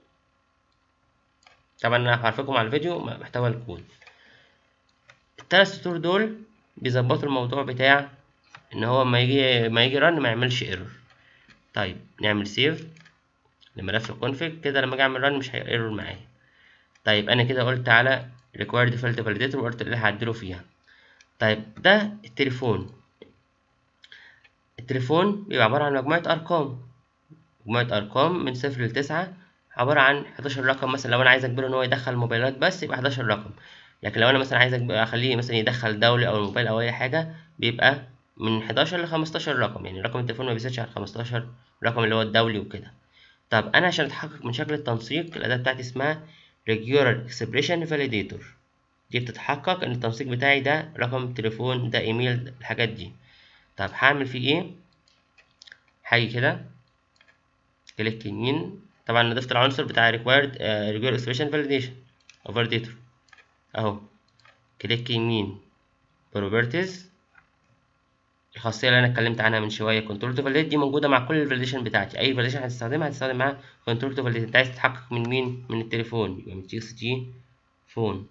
طبعا انا هعرفكم على الفيديو محتوى الكود التلات سطور دول بيظبطوا الموضوع بتاع ان هو ما يجي ما يجي رن ما يعملش ايرور طيب نعمل سيف لملف الكونفيج كده لما اجي اعمل رن مش هيرور معايا طيب انا كده قلت على required field validator وقلت اللي هعدله فيها طيب ده التليفون التليفون بيبقى عبارة عن مجموعة أرقام مجموعة أرقام من صفر لتسعة عبارة عن 11 رقم مثلا لو أنا عايز أجبره إن هو يدخل موبايلات بس يبقى 11 رقم لكن لو أنا مثلا عايز أخليه مثلا يدخل دولي أو الموبايل أو أي حاجة بيبقى من 11 ل 15 رقم يعني رقم التليفون ما بيزيدش عن 15 رقم اللي هو الدولي وكده طب أنا عشان أتحقق من شكل التنسيق الأداة بتاعتي اسمها regular expression validator دي بتتحقق إن التنسيق بتاعي ده رقم تليفون ده إيميل الحاجات دي طب هعمل فيه إيه هاجي كده كليك يمين طبعا انا ضفت العنصر بتاع required uh, regular expression validation او validator اهو كليك يمين properties الخاصيه اللي انا اتكلمت عنها من شويه control to validate دي موجوده مع كل الفاليديشن بتاعتي اي فاليديشن هتستخدمها هتستخدم معاها control to validate انت عايز تتحقق من مين من التليفون يبقى من تي جي فون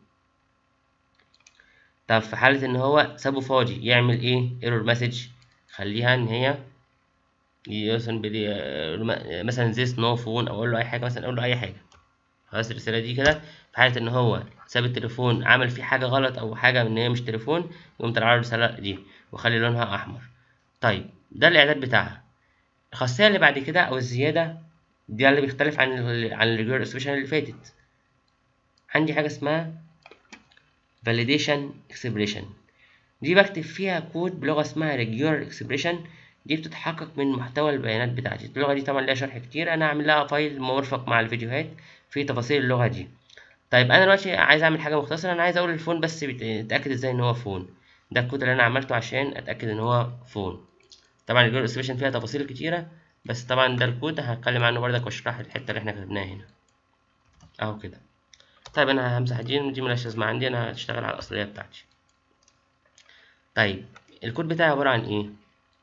طب في حاله ان هو سابه فاضي يعمل ايه error message خليها ان هي مثلا بدي مثلا زي نو فون او اقول له اي حاجه مثلا اقول له اي حاجه خلاص الرساله دي كده في حاله ان هو ساب التليفون عمل فيه حاجه غلط او حاجه ان هي مش تليفون يقوم طلع له الرساله دي وخلي لونها احمر طيب ده الاعداد بتاعها الخاصيه اللي بعد كده او الزياده دي اللي بيختلف عن ال عن الريجولار اكسبريشن اللي فاتت عندي حاجه اسمها validation expression دي بكتب فيها كود بلغه اسمها regular expression دي بتتحقق من محتوى البيانات بتاعتي اللغة دي طبعا ليها شرح كتير أنا هعمل لها فايل مرفق مع الفيديوهات في تفاصيل اللغة دي طيب أنا دلوقتي عايز أعمل حاجة مختصرة أنا عايز أقول الفون بس أتأكد إزاي إن هو فون ده الكود اللي أنا عملته عشان أتأكد إن هو فون طبعا الجول اكسبريشن فيها تفاصيل كتيرة بس طبعا ده الكود هتكلم عنه بردك واشرح الحتة اللي احنا كتبناها هنا أهو كده طيب أنا همسح دي دي ملهاش لازمة عندي أنا هشتغل على الأصلية بتاعتي طيب الكود بتاعي عبارة عن إيه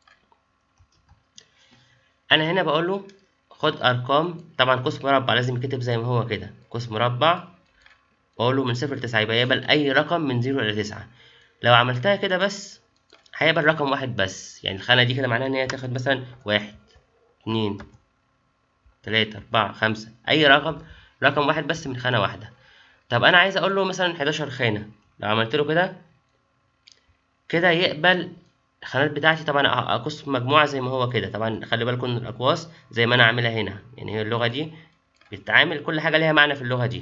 انا هنا بقول له خد ارقام طبعا قوس مربع لازم يتكتب زي ما هو كده قوس مربع واقول له من صفر لتسعة يبقى يقبل اي رقم من زيرو الى تسعة لو عملتها كده بس هيقبل رقم واحد بس يعني الخانة دي كده معناها ان هي تاخد مثلا واحد اتنين تلاتة اربعة خمسة اي رقم رقم واحد بس من خانة واحدة طب انا عايز اقول له مثلا حداشر خانة لو عملت له كده كده يقبل الخانات بتاعتي طبعا اقص مجموعه زي ما هو كده طبعا خلي بالكم ان الاقواس زي ما انا عاملها هنا يعني هي اللغه دي بتتعامل كل حاجه ليها معنى في اللغه دي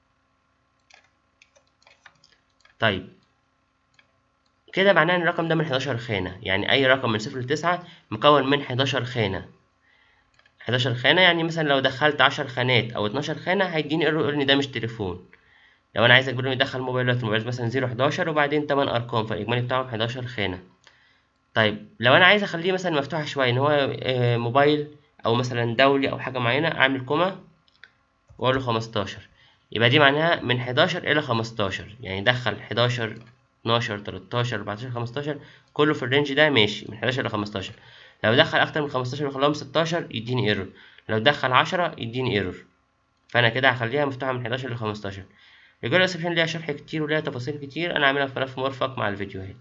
طيب كده معناه ان الرقم ده من 11 خانه يعني اي رقم من 0 ل 9 مكون من 11 خانه 11 خانه يعني مثلا لو دخلت 10 خانات او 12 خانه هيديني ايرور يقول ان ده مش تليفون لو انا عايز اجبره يدخل موبايلات موبايلات مثلا 0 11 وبعدين 8 ارقام فالاجمالي بتاعهم 11 خانه طيب لو انا عايز اخليه مثلا مفتوح شويه ان هو موبايل او مثلا دولي او حاجه معينه اعمل كوما واقول له 15 يبقى دي معناها من 11 الى 15 يعني دخل 11 12 13 14 15 كله في الرينج ده ماشي من 11 ل 15 لو دخل اكتر من 15 وخلاهم 16 يديني ايرور لو دخل 10 يديني ايرور فانا كده هخليها مفتوحه من 11 ل 15 رجال اكسبشن ليها شرح كتير وليها تفاصيل كتير انا عاملها في ملف مرفق مع الفيديوهات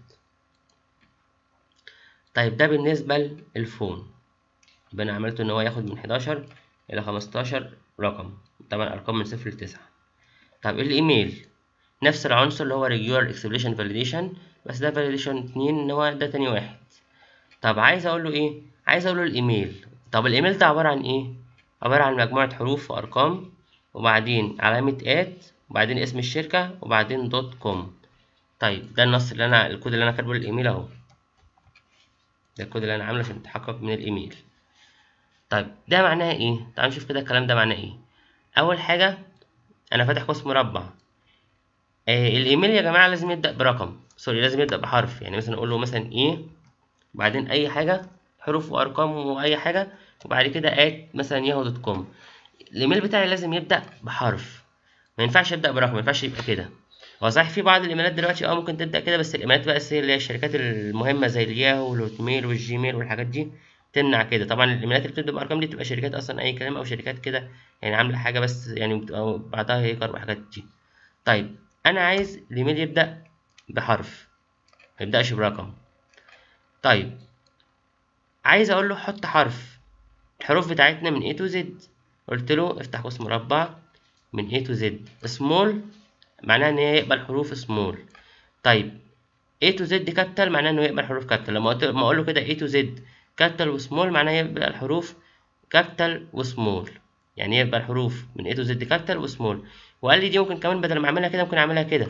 طيب ده بالنسبة للفون يبقى أنا عملته إن هو ياخد من حداشر إلى خمستاشر رقم طبعا أرقام من صفر لتسعة طب الإيميل نفس العنصر اللي هو regular expression validation بس ده validation اتنين إن هو ده تاني واحد طب عايز أقول له إيه؟ عايز أقول له الإيميل طب الإيميل ده عبارة عن إيه؟ عبارة عن مجموعة حروف وأرقام وبعدين علامة آت وبعدين اسم الشركة وبعدين دوت كوم طيب ده النص اللي أنا الكود اللي أنا كاتبه للإيميل أهو ده الكود اللي انا عامله عشان اتحقق من الايميل طيب ده معناه ايه تعال نشوف كده الكلام ده معناه ايه اول حاجه انا فاتح قوس مربع آه الايميل يا جماعه لازم يبدا برقم سوري لازم يبدا بحرف يعني مثلا اقول له مثلا ايه وبعدين اي حاجه حروف وارقام واي حاجه وبعد كده ات مثلا ياهو دوت كوم الايميل بتاعي لازم يبدا بحرف ما ينفعش يبدا برقم ما ينفعش يبقى كده هو صحيح في بعض الايميلات دلوقتي اه ممكن تبدا كده بس الايميلات بقى اللي هي الشركات المهمه زي الياهو والهوت ميل والجيميل والحاجات دي تمنع كده طبعا الايميلات اللي بتبدا بارقام دي بتبقى شركات اصلا اي كلام او شركات كده يعني عامله حاجه بس يعني بتبقى بعدها هيكر وحاجات دي طيب انا عايز الايميل يبدا بحرف ما يبداش برقم طيب عايز اقول له حط حرف الحروف بتاعتنا من A to Z قلت له افتح قوس مربع من A to Z small معناها ان هي يقبل حروف small طيب A to Z كابيتال معناه انه يقبل حروف كابيتال لما قلت ما اقول له كده A to Z كابيتال وسمول معناه يقبل الحروف كابيتال وسمول يعني يقبل حروف من A to Z كابيتال وسمول وقال لي دي ممكن كمان بدل ما اعملها كده ممكن اعملها كده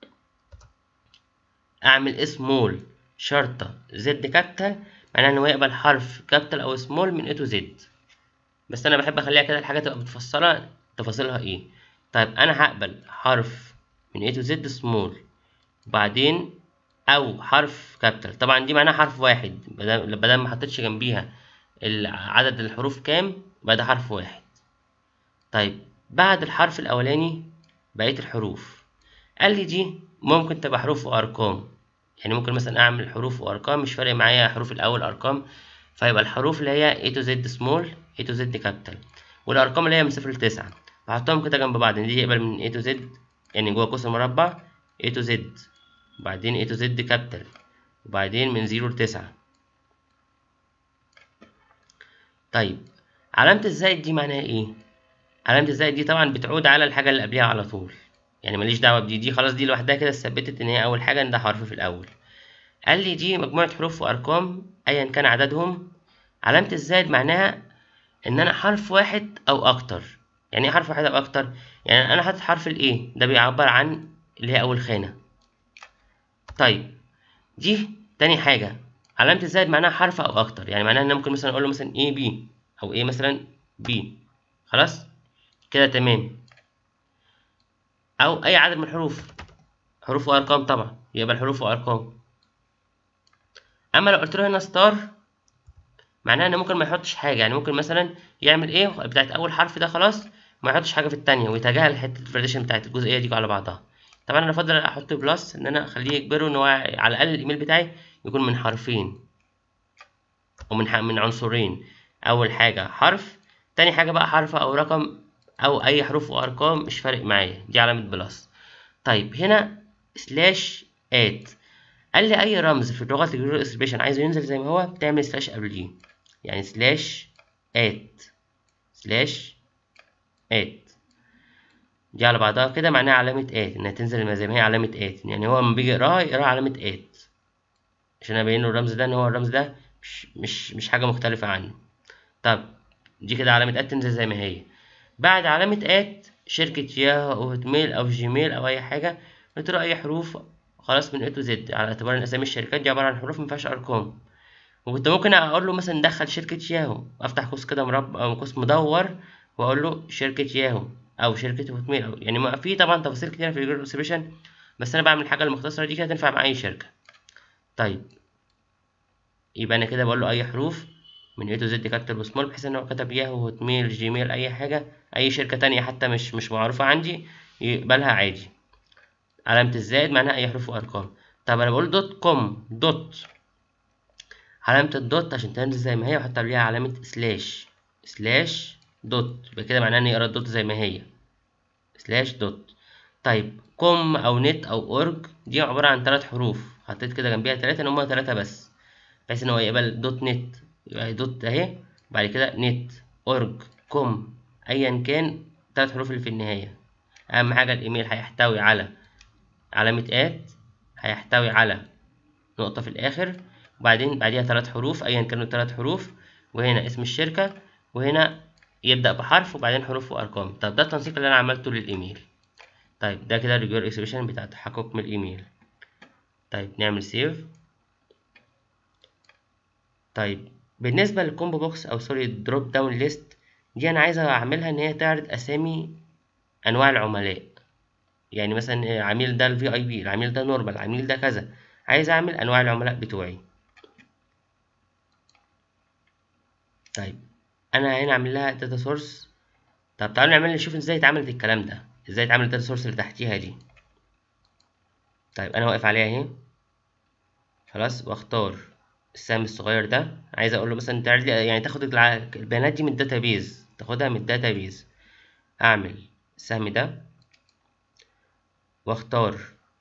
اعمل سمول شرطة زد كابيتال معناه انه يقبل حرف كابيتال او سمول من A to Z بس انا بحب اخليها كده الحاجة تبقى متفصلة تفاصيلها ايه طيب انا هقبل حرف من A to Z سمول وبعدين او حرف كابيتال طبعا دي معناها حرف واحد بدل ما حطيتش جنبيها عدد الحروف كام يبقى ده حرف واحد طيب بعد الحرف الاولاني بقيه الحروف قال لي دي ممكن تبقى حروف وارقام يعني ممكن مثلا اعمل حروف وارقام مش فارق معايا حروف الاول ارقام فيبقى الحروف اللي هي A to Z small A to Z capital والارقام اللي هي من صفر لتسعة بحطهم كده جنب بعض دي يقبل من A to Z يعني جوه قوس المربع A to Z وبعدين A to Z كابيتال وبعدين من زيرو لتسعة طيب علامة الزائد دي معناها ايه؟ علامة الزائد دي طبعا بتعود على الحاجة اللي قبلها على طول يعني ماليش دعوة بدي دي خلاص دي لوحدها كده ثبتت ان هي أول حاجة ان ده حرف في الأول قال لي دي مجموعة حروف وأرقام أيا كان عددهم علامة الزائد معناها إن أنا حرف واحد أو أكتر يعني ايه حرف واحد أو أكتر؟ يعني أنا حاطط حرف الإيه ده بيعبر عن اللي هي أول خانة طيب دي تاني حاجة علامة الزائد معناها حرف أو أكتر يعني معناها إن أنا ممكن مثلا أقول له مثلا A B أو A مثلا B خلاص كده تمام أو أي عدد من الحروف حروف وأرقام طبعا يبقى الحروف وأرقام أما لو قلت له هنا ستار معناها إن ممكن ما يحطش حاجة يعني ممكن مثلا يعمل إيه بتاعت أول حرف ده خلاص ما يحطش حاجة في التانية ويتجاهل حتة الفاليديشن بتاعت الجزئية دي على بعضها طبعا انا افضل احط بلس ان انا اخليه يجبره ان هو على الاقل الايميل بتاعي يكون من حرفين ومن من عنصرين اول حاجه حرف تاني حاجه بقى حرف او رقم او اي حروف وارقام مش فارق معايا دي علامه بلس طيب هنا سلاش ات قال لي اي رمز في لغه الجرور اكسبريشن عايزه ينزل زي ما هو بتعمل سلاش قبليه يعني سلاش ات سلاش ات دي على بعضها كده معناها علامة آت إنها تنزل زي ما هي علامة آت يعني هو لما بيجي يقراها يقراها علامة آت عشان أبين له الرمز ده إن هو الرمز ده مش مش مش حاجة مختلفة عنه طب دي كده علامة آت تنزل زي ما هي بعد علامة آت شركة ياهو أو هوت ميل أو جيميل أو أي حاجة قلت له أي حروف خلاص من A to Z على اعتبار إن أسامي الشركات دي عبارة عن حروف مفيهاش أرقام وكنت ممكن أقول له مثلا دخل شركة ياهو أفتح قوس كده مربع أو قوس مدور وأقول له شركة ياهو او شركه هوت ميل او يعني ما في طبعا تفاصيل كتير في الجروب اكسبريشن بس انا بعمل الحاجه المختصره دي كده تنفع مع اي شركه طيب يبقى انا كده بقول له اي حروف من A to Z كابيتال وسمول بحيث ان هو كتب ياهو هوت ميل جيميل اي حاجه اي شركه تانية حتى مش مش معروفه عندي يقبلها عادي علامه الزائد معناها اي حروف وارقام طب انا بقول دوت كوم دوت علامه الدوت عشان تنزل زي ما هي واحط عليها علامه سلاش سلاش دوت يبقى كده معناه ان يقرا الدوت زي ما هي سلاش دوت طيب كوم او نت او اورج دي عباره عن ثلاث حروف حطيت كده جنبيها ثلاثه ان هما ثلاثه بس بحيث ان هو يقبل دوت نت يبقى دوت اهي بعد كده نت اورج كوم ايا كان ثلاث حروف اللي في النهايه اهم حاجه الايميل هيحتوي على علامه ات هيحتوي على نقطه في الاخر وبعدين بعديها ثلاث حروف ايا كانوا ثلاث حروف وهنا اسم الشركه وهنا يبدأ بحرف وبعدين حروف وأرقام طب ده التنسيق اللي أنا عملته للإيميل طيب ده كده الريجور اكسبريشن بتاع التحقق من الإيميل طيب نعمل سيف طيب بالنسبة للكومبو بوكس أو سوري دروب داون ليست دي أنا عايز أعملها إن هي تعرض أسامي أنواع العملاء يعني مثلا العميل ده الفي اي بي العميل ده نورمال العميل ده كذا عايز أعمل أنواع العملاء بتوعي طيب انا هنا اعمل لها داتا سورس طب تعالوا نعمل نشوف ازاي اتعملت الكلام ده ازاي اتعمل الداتا سورس اللي تحتيها دي طيب انا واقف عليها اهي خلاص واختار السهم الصغير ده عايز اقول له مثلا تعرض لي يعني تاخد الع- البيانات دي من الداتابيز تاخدها من الداتابيز اعمل السهم ده واختار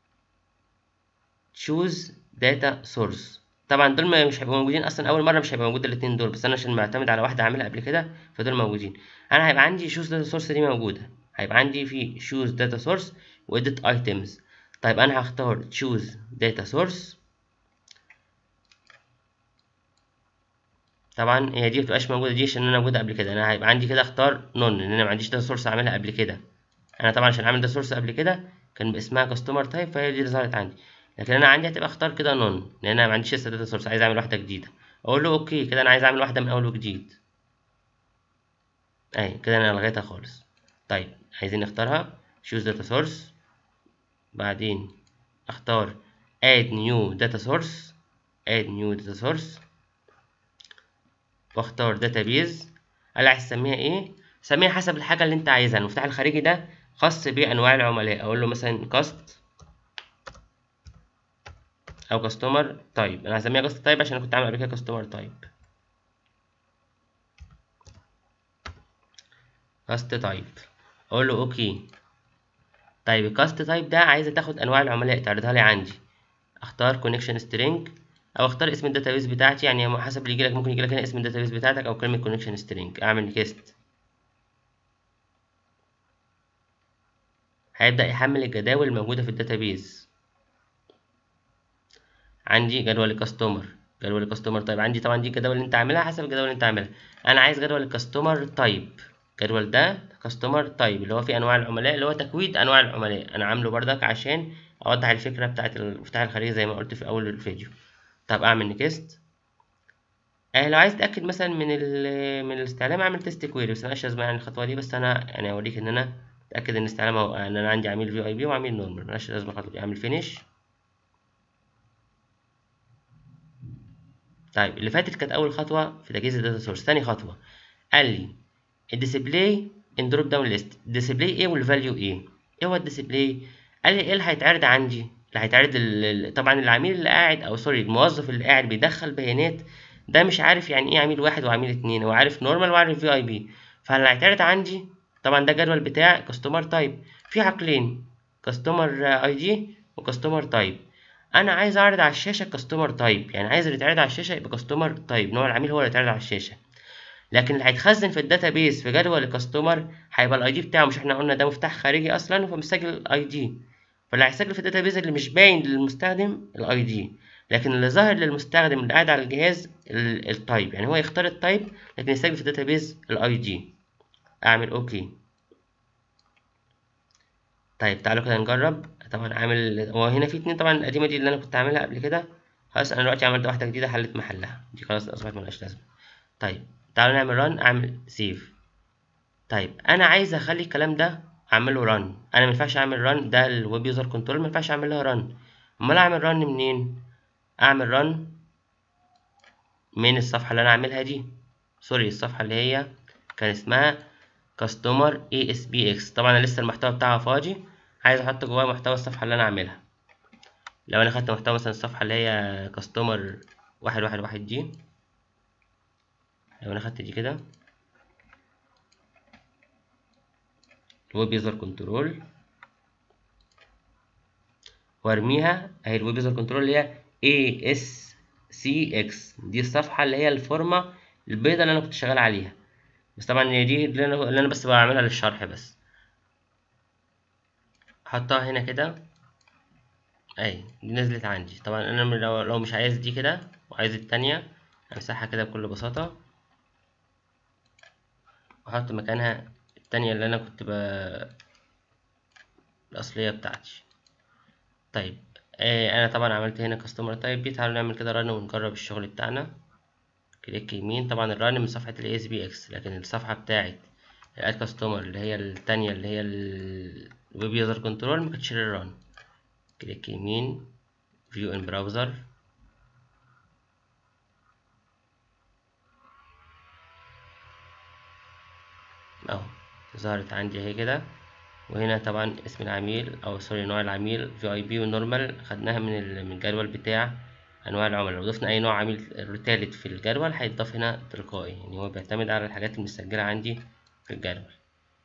choose data source طبعا دول ما- مش هيبقوا موجودين اصلا اول مره مش هيبقى موجود الاتنين دول بس انا عشان معتمد على واحده عاملها قبل كده فدول موجودين انا هيبقى عندي choose data source دي موجوده هيبقى عندي في choose data source و edit items طيب انا هختار choose data source طبعا هي دي مبتبقاش موجوده دي عشان انا موجوده قبل كده انا هيبقى عندي كده اختار none لان انا ما عنديش داتا سورس اعملها قبل كده انا طبعا عشان اعمل داتا سورس قبل كده كان باسمها كاستمر تايب فهي دي اللي ظهرت عندي لكن انا عندي هتبقى اختار كده none لان انا ما عنديش لسه داتا سورس عايز اعمل واحده جديده اقول له اوكي كده انا عايز اعمل واحده من اول وجديد اهي كده انا لغيتها خالص طيب عايزين نختارها choose data source بعدين اختار add new data source add new data source واختار database قال عايز تسميها ايه سميها حسب الحاجه اللي انت عايزها المفتاح الخارجي ده خاص بانواع العملاء اقول له مثلا كاست او كاستمر تايب انا هسميها كاست تايب عشان انا كنت عامل قبل كده كاستمر تايب كاست تايب اقول له اوكي طيب الكاست تايب ده عايزه تاخد انواع العملاء تعرضها لي عندي اختار كونكشن سترينج او اختار اسم الداتابيس بتاعتي يعني حسب اللي يجيلك ممكن يجيلك هنا اسم الداتابيس بتاعتك او كلمه كونكشن سترينج اعمل نيكست هيبدا يحمل الجداول الموجوده في الداتابيس عندي جدول الكاستمر جدول الكاستمر طيب عندي طبعا دي الجداول اللي انت عاملها حسب الجدول اللي انت عاملها انا عايز جدول الكاستمر تايب الجدول ده كاستمر تايب اللي هو فيه انواع العملاء اللي هو تكويد انواع العملاء انا عامله بردك عشان اوضح الفكره بتاعت المفتاح الخارجي زي ما قلت في اول الفيديو طب اعمل نيكست آه لو عايز تتاكد مثلا من ال من الاستعلام اعمل تيست كويري بس ملهاش لازمه يعني الخطوه دي بس انا يعني اوريك ان انا اتاكد ان الاستعلام هو ان انا عندي عميل في اي بي وعميل نورمال ملهاش لازمه الخطوه دي اعمل فينيش طيب اللي فاتت كانت اول خطوه في تجهيز الداتا سورس ثاني خطوه قال لي الديسبلاي ان دروب داون ليست الديسبلاي ايه والفاليو ايه ايه هو الديسبلاي قال لي ايه اللي هيتعرض عندي اللي هيتعرض ال- طبعا العميل اللي قاعد او سوري الموظف اللي قاعد بيدخل بيانات ده مش عارف يعني ايه عميل واحد وعميل اتنين هو عارف نورمال وعارف في اي بي فاللي هيتعرض عندي طبعا ده جدول بتاع كاستمر تايب في عقلين كاستمر اي دي وكاستمر تايب انا عايز اعرض على الشاشه كاستمر تايب يعني عايز اللي يتعرض على الشاشه يبقى كاستمر تايب نوع العميل هو اللي يتعرض على الشاشه لكن اللي هيتخزن في الداتابيس في جدول الكاستمر هيبقى الاي دي بتاعه مش احنا قلنا ده مفتاح خارجي اصلا فمسجل الاي دي فاللي هيسجل في الداتابيس اللي مش باين للمستخدم الاي دي لكن اللي ظاهر للمستخدم اللي قاعد على الجهاز ال- التايب يعني هو يختار التايب لكن يسجل في الداتابيس الاي دي اعمل اوكي طيب تعالوا كده نجرب طبعا عامل هو هنا في اتنين طبعا القديمه دي اللي انا كنت عاملها قبل كده خلاص انا دلوقتي عملت واحده جديده حلت محلها دي خلاص اصبحت ملهاش لازمه طيب تعالوا نعمل ران اعمل سيف طيب انا عايز اخلي الكلام ده اعمله ران انا ما ينفعش اعمل ران ده الويب يوزر كنترول ما ينفعش اعمل لها ران امال اعمل ران منين اعمل ران من الصفحه اللي انا عاملها دي سوري الصفحه اللي هي كان اسمها كاستمر اي اس بي اكس طبعا انا لسه المحتوى بتاعها فاضي عايز احط جواه محتوى الصفحه اللي انا عاملها لو انا خدت محتوى مثلا الصفحه اللي هي كاستمر واحد واحد واحد دي لو انا خدت دي كده الويب يوزر كنترول وارميها اهي الويب يوزر كنترول اللي هي اي اس سي اكس دي الصفحه اللي هي الفورمه البيضه اللي انا كنت شغال عليها بس طبعا هي دي اللي انا اللي انا بس بعملها للشرح بس احطها هنا كده اهي دي نزلت عندي طبعا انا من- لو لو مش عايز دي كده وعايز التانية امسحها كده بكل بساطة واحط مكانها التانية اللي انا كنت ب... الاصلية بتاعتي طيب آه انا طبعا عملت هنا كاستمر تايب دي تعالوا نعمل كده رن ونجرب الشغل بتاعنا كليك يمين طبعا الرن من صفحة ال ASPX لكن الصفحة بتاعت الاد كاستمر اللي هي التانية اللي هي الويب يوزر كنترول ما كانتش الرن كليك يمين فيو ان براوزر اهو ظهرت عندي اهي كده وهنا طبعا اسم العميل او سوري نوع العميل في اي بي ونورمال خدناها من ال- من الجدول بتاع انواع العملاء لو ضفنا اي نوع عميل تالت في الجدول هيتضاف هنا تلقائي يعني هو بيعتمد على الحاجات المسجلة عندي في الجدول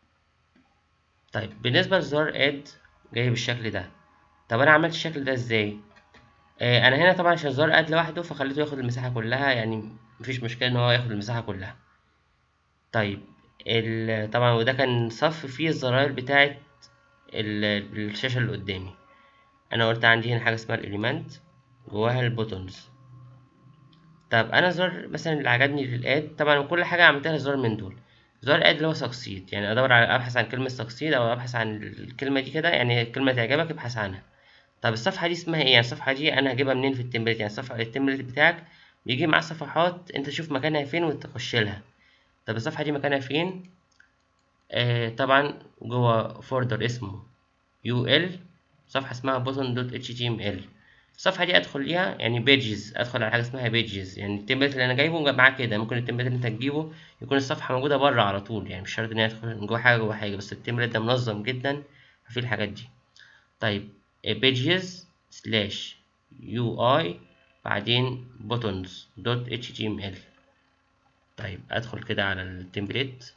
طيب بالنسبة لزرار اد جاي بالشكل ده طب انا عملت الشكل ده ازاي آه انا هنا طبعا عشان زرار اد لوحده فخليته ياخد المساحة كلها يعني مفيش مشكلة ان هو ياخد المساحة كلها طيب ال- طبعا وده كان صف فيه الزراير بتاعت ال- الشاشة اللي قدامي انا قلت عندي هنا حاجة اسمها الاليمنت جواها البوتونز طب انا زرار مثلا اللي عجبني للاد طبعا كل حاجة عملتها زرار من دول زرار اد اللي هو سكسيد يعني ادور على ابحث عن كلمة سكسيد او ابحث عن الكلمة دي كده يعني الكلمة تعجبك ابحث عنها طب الصفحة دي اسمها ايه يعني الصفحة دي انا هجيبها منين في التمبلت يعني الصفحة التمبلت بتاعك بيجي معاه صفحات انت تشوف مكانها فين وتخش لها طب الصفحة دي مكانها فين آه طبعا جوه فولدر اسمه ul صفحة اسمها button.html الصفحة دي ادخل ليها يعني pages ادخل على حاجة اسمها pages يعني التمبلت اللي انا جايبه معاه كده ممكن التمبلت اللي انت تجيبه يكون الصفحة موجودة بره على طول يعني مش شرط ان هي تدخل من جوه حاجة جوه حاجة بس التمبلت ده منظم جدا في الحاجات دي طيب pages slash ui بعدين buttons.html طيب ادخل كده على التمبلت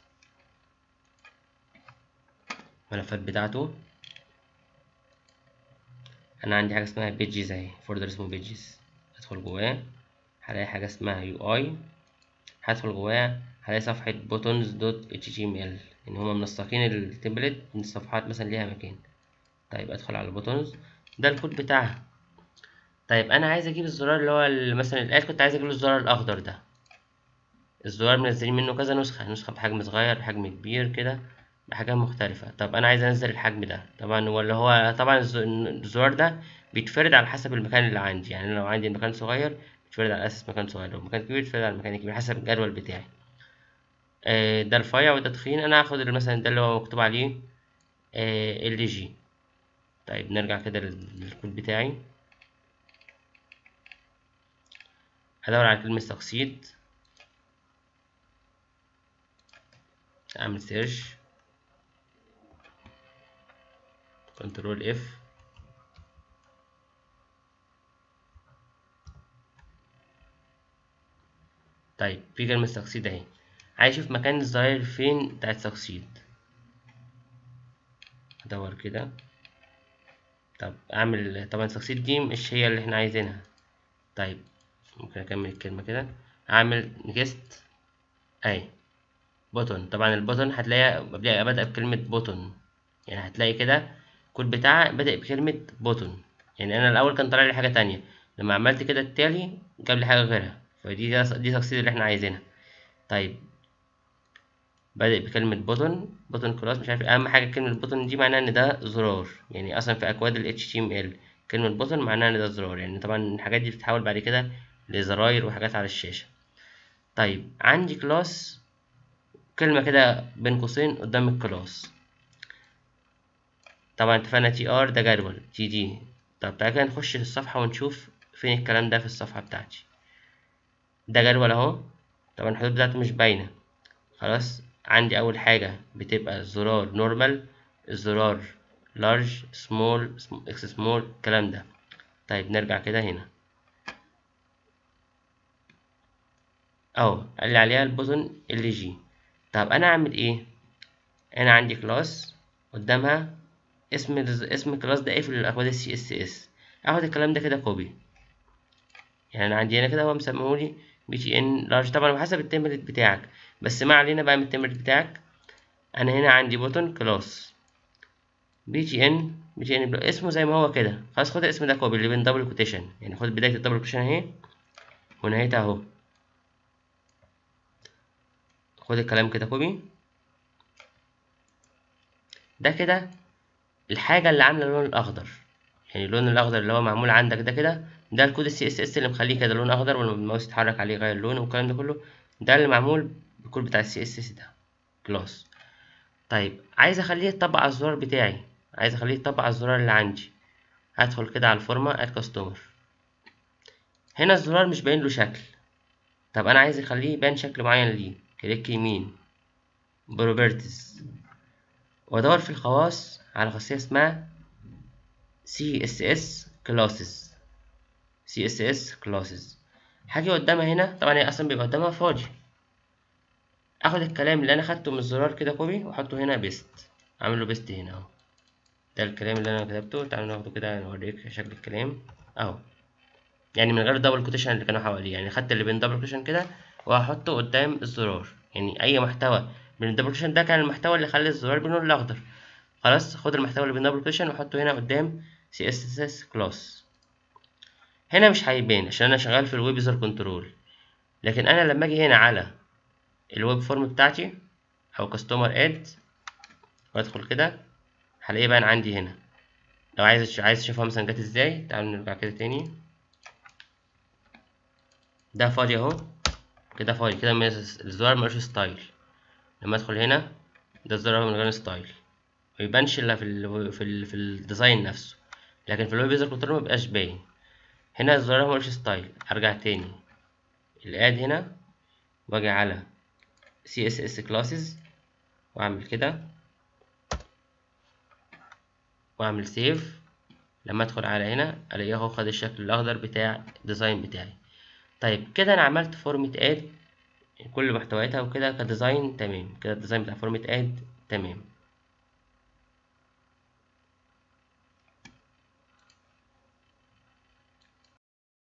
الملفات بتاعته انا عندي حاجه اسمها بيجز اهي فولدر اسمه بيجز ادخل جواه هلاقي حاجه اسمها يو اي هدخل جواه هلاقي صفحه buttons دوت اتش تي ام ال ان هما منسقين التمبلت من الصفحات مثلا ليها مكان طيب ادخل على البوتونز ده الكود بتاعها طيب انا عايز اجيب الزرار اللي هو ال- مثلا الاد كنت عايز اجيب له الزرار الاخضر ده الزرار منزلين منه كذا نسخه نسخه بحجم صغير بحجم كبير كده بحاجات مختلفة طب أنا عايز أنزل الحجم ده طبعا ولا هو طبعا الز- الزرار ده بيتفرد على حسب المكان اللي عندي يعني أنا لو عندي المكان صغير بيتفرد على أساس مكان صغير لو مكان كبير بيتفرد على المكان الكبير حسب الجدول بتاعي آه، ده رفيع وده تخين أنا هاخد مثلا ده اللي هو مكتوب عليه ال جي طيب نرجع كده لل- للكود بتاعي هدور على كلمة تقسيط أعمل سيرش كنترول اف طيب في كلمة تقسيط اهي عايز اشوف مكان الزراير فين بتاعت تقسيط ادور كده طب اعمل طبعا التقسيط دي مش هي اللي احنا عايزينها طيب ممكن اكمل الكلمة كده اعمل نيكست اهي بوتون طبعا البوتون هتلاقيها بادئة بادئة بكلمة بوتون يعني هتلاقي كده الكود بتاعها بادئ بكلمة بوتون يعني أنا الأول كان طالع لي حاجة تانية لما عملت كده التالي جاب لي حاجة غيرها فدي دي تقسيط اللي احنا عايزينها طيب بادئ بكلمة بوتون بوتون كلاس مش عارف إيه. أهم حاجة كلمة بوتون دي معناها إن ده زرار يعني أصلا في أكواد ال HTML كلمة بوتون معناها إن ده زرار يعني طبعا الحاجات دي بتتحول بعد كده لزراير وحاجات على الشاشة طيب عندي كلاس كلمة كده بين قوسين قدام الكلاس طبعا اتفقنا تي ار ده جدول تي دي طب تعالى كده نخش في الصفحة ونشوف فين الكلام ده في الصفحة بتاعتي ده جدول اهو طبعا الحدود بتاعته مش باينة خلاص عندي أول حاجة بتبقى الزرار نورمال الزرار لارج سمول اكس سمول الكلام ده طيب نرجع كده هنا اهو قال لي عليها البوتون ال جي طب انا اعمل ايه انا عندي كلاس قدامها اسم اسم الكلاس ده ايه في الاكواد السي اس اس اخد الكلام ده كده كوبي يعني انا عندي هنا كده هو مسميهولي بي تي ان لارج طبعا بحسب التمبلت بتاعك بس ما علينا بقى من التمبلت بتاعك انا هنا عندي بوتون كلاس بي تي ان بي تي ان اسمه زي ما هو كده خلاص خد الاسم ده كوبي اللي بين دبل كوتيشن يعني خد بدايه الدبل كوتيشن اهي ونهايتها اهو خد الكلام كده كوبي ده كده الحاجة اللي عاملة اللون الأخضر يعني اللون الأخضر اللي هو معمول عندك ده كده ده الكود السي اس اس اللي مخليه كده لون أخضر ولما الماوس يتحرك عليه يغير لونه والكلام ده كله ده اللي معمول بالكود بتاع السي اس اس ده كلاس طيب عايز أخليه يطبق على الزرار بتاعي عايز أخليه يطبق على الزرار اللي عندي هدخل كده على الفورمة اد كاستمر هنا الزرار مش باين له شكل طب أنا عايز أخليه يبان شكل معين ليه كليك يمين بروبرتيز وادور في الخواص على خاصية اسمها CSS classes css classes هاجي قدامها هنا طبعا هي اصلا بيبقى قدامها فاضي اخد الكلام اللي انا خدته من الزرار كده كوبي واحطه هنا بيست اعمل له بيست هنا اهو ده الكلام اللي انا كتبته تعالوا ناخده كده نوريك شكل الكلام اهو يعني من غير دبل كوتيشن اللي كانوا حواليه يعني خدت اللي بين دبل كوتيشن كده وهحطه قدام الزرار يعني اي محتوى من الدبل كوتيشن ده كان المحتوى اللي خلى الزرار باللون الاخضر خلاص خد المحتوى اللي بين دبل كوتيشن وحطه هنا قدام سي اس اس كلاس هنا مش هيبان عشان انا شغال في الويب يوزر كنترول لكن انا لما اجي هنا على الويب فورم بتاعتي او كاستمر اد وادخل كده هلاقيه بان عندي هنا لو عايز عايز تشوفها مثلا جت ازاي تعالوا نرجع كده تاني ده فاضي اهو كده فاضي كده الزرار ملوش ستايل لما ادخل هنا ده الزرار من غير ستايل ميبانش الا في ال في ال في الديزاين نفسه لكن في الويب يوزر كنترول مبيبقاش باين هنا الزرار ملوش ستايل ارجع تاني الاد هنا واجي على css classes واعمل كده واعمل سيف لما ادخل على هنا الاقيه اهو خد الشكل الاخضر بتاع الديزاين بتاعي طيب كده انا عملت فورمة اد كل محتوياتها وكده كديزاين تمام كده الديزاين بتاع فورمة اد تمام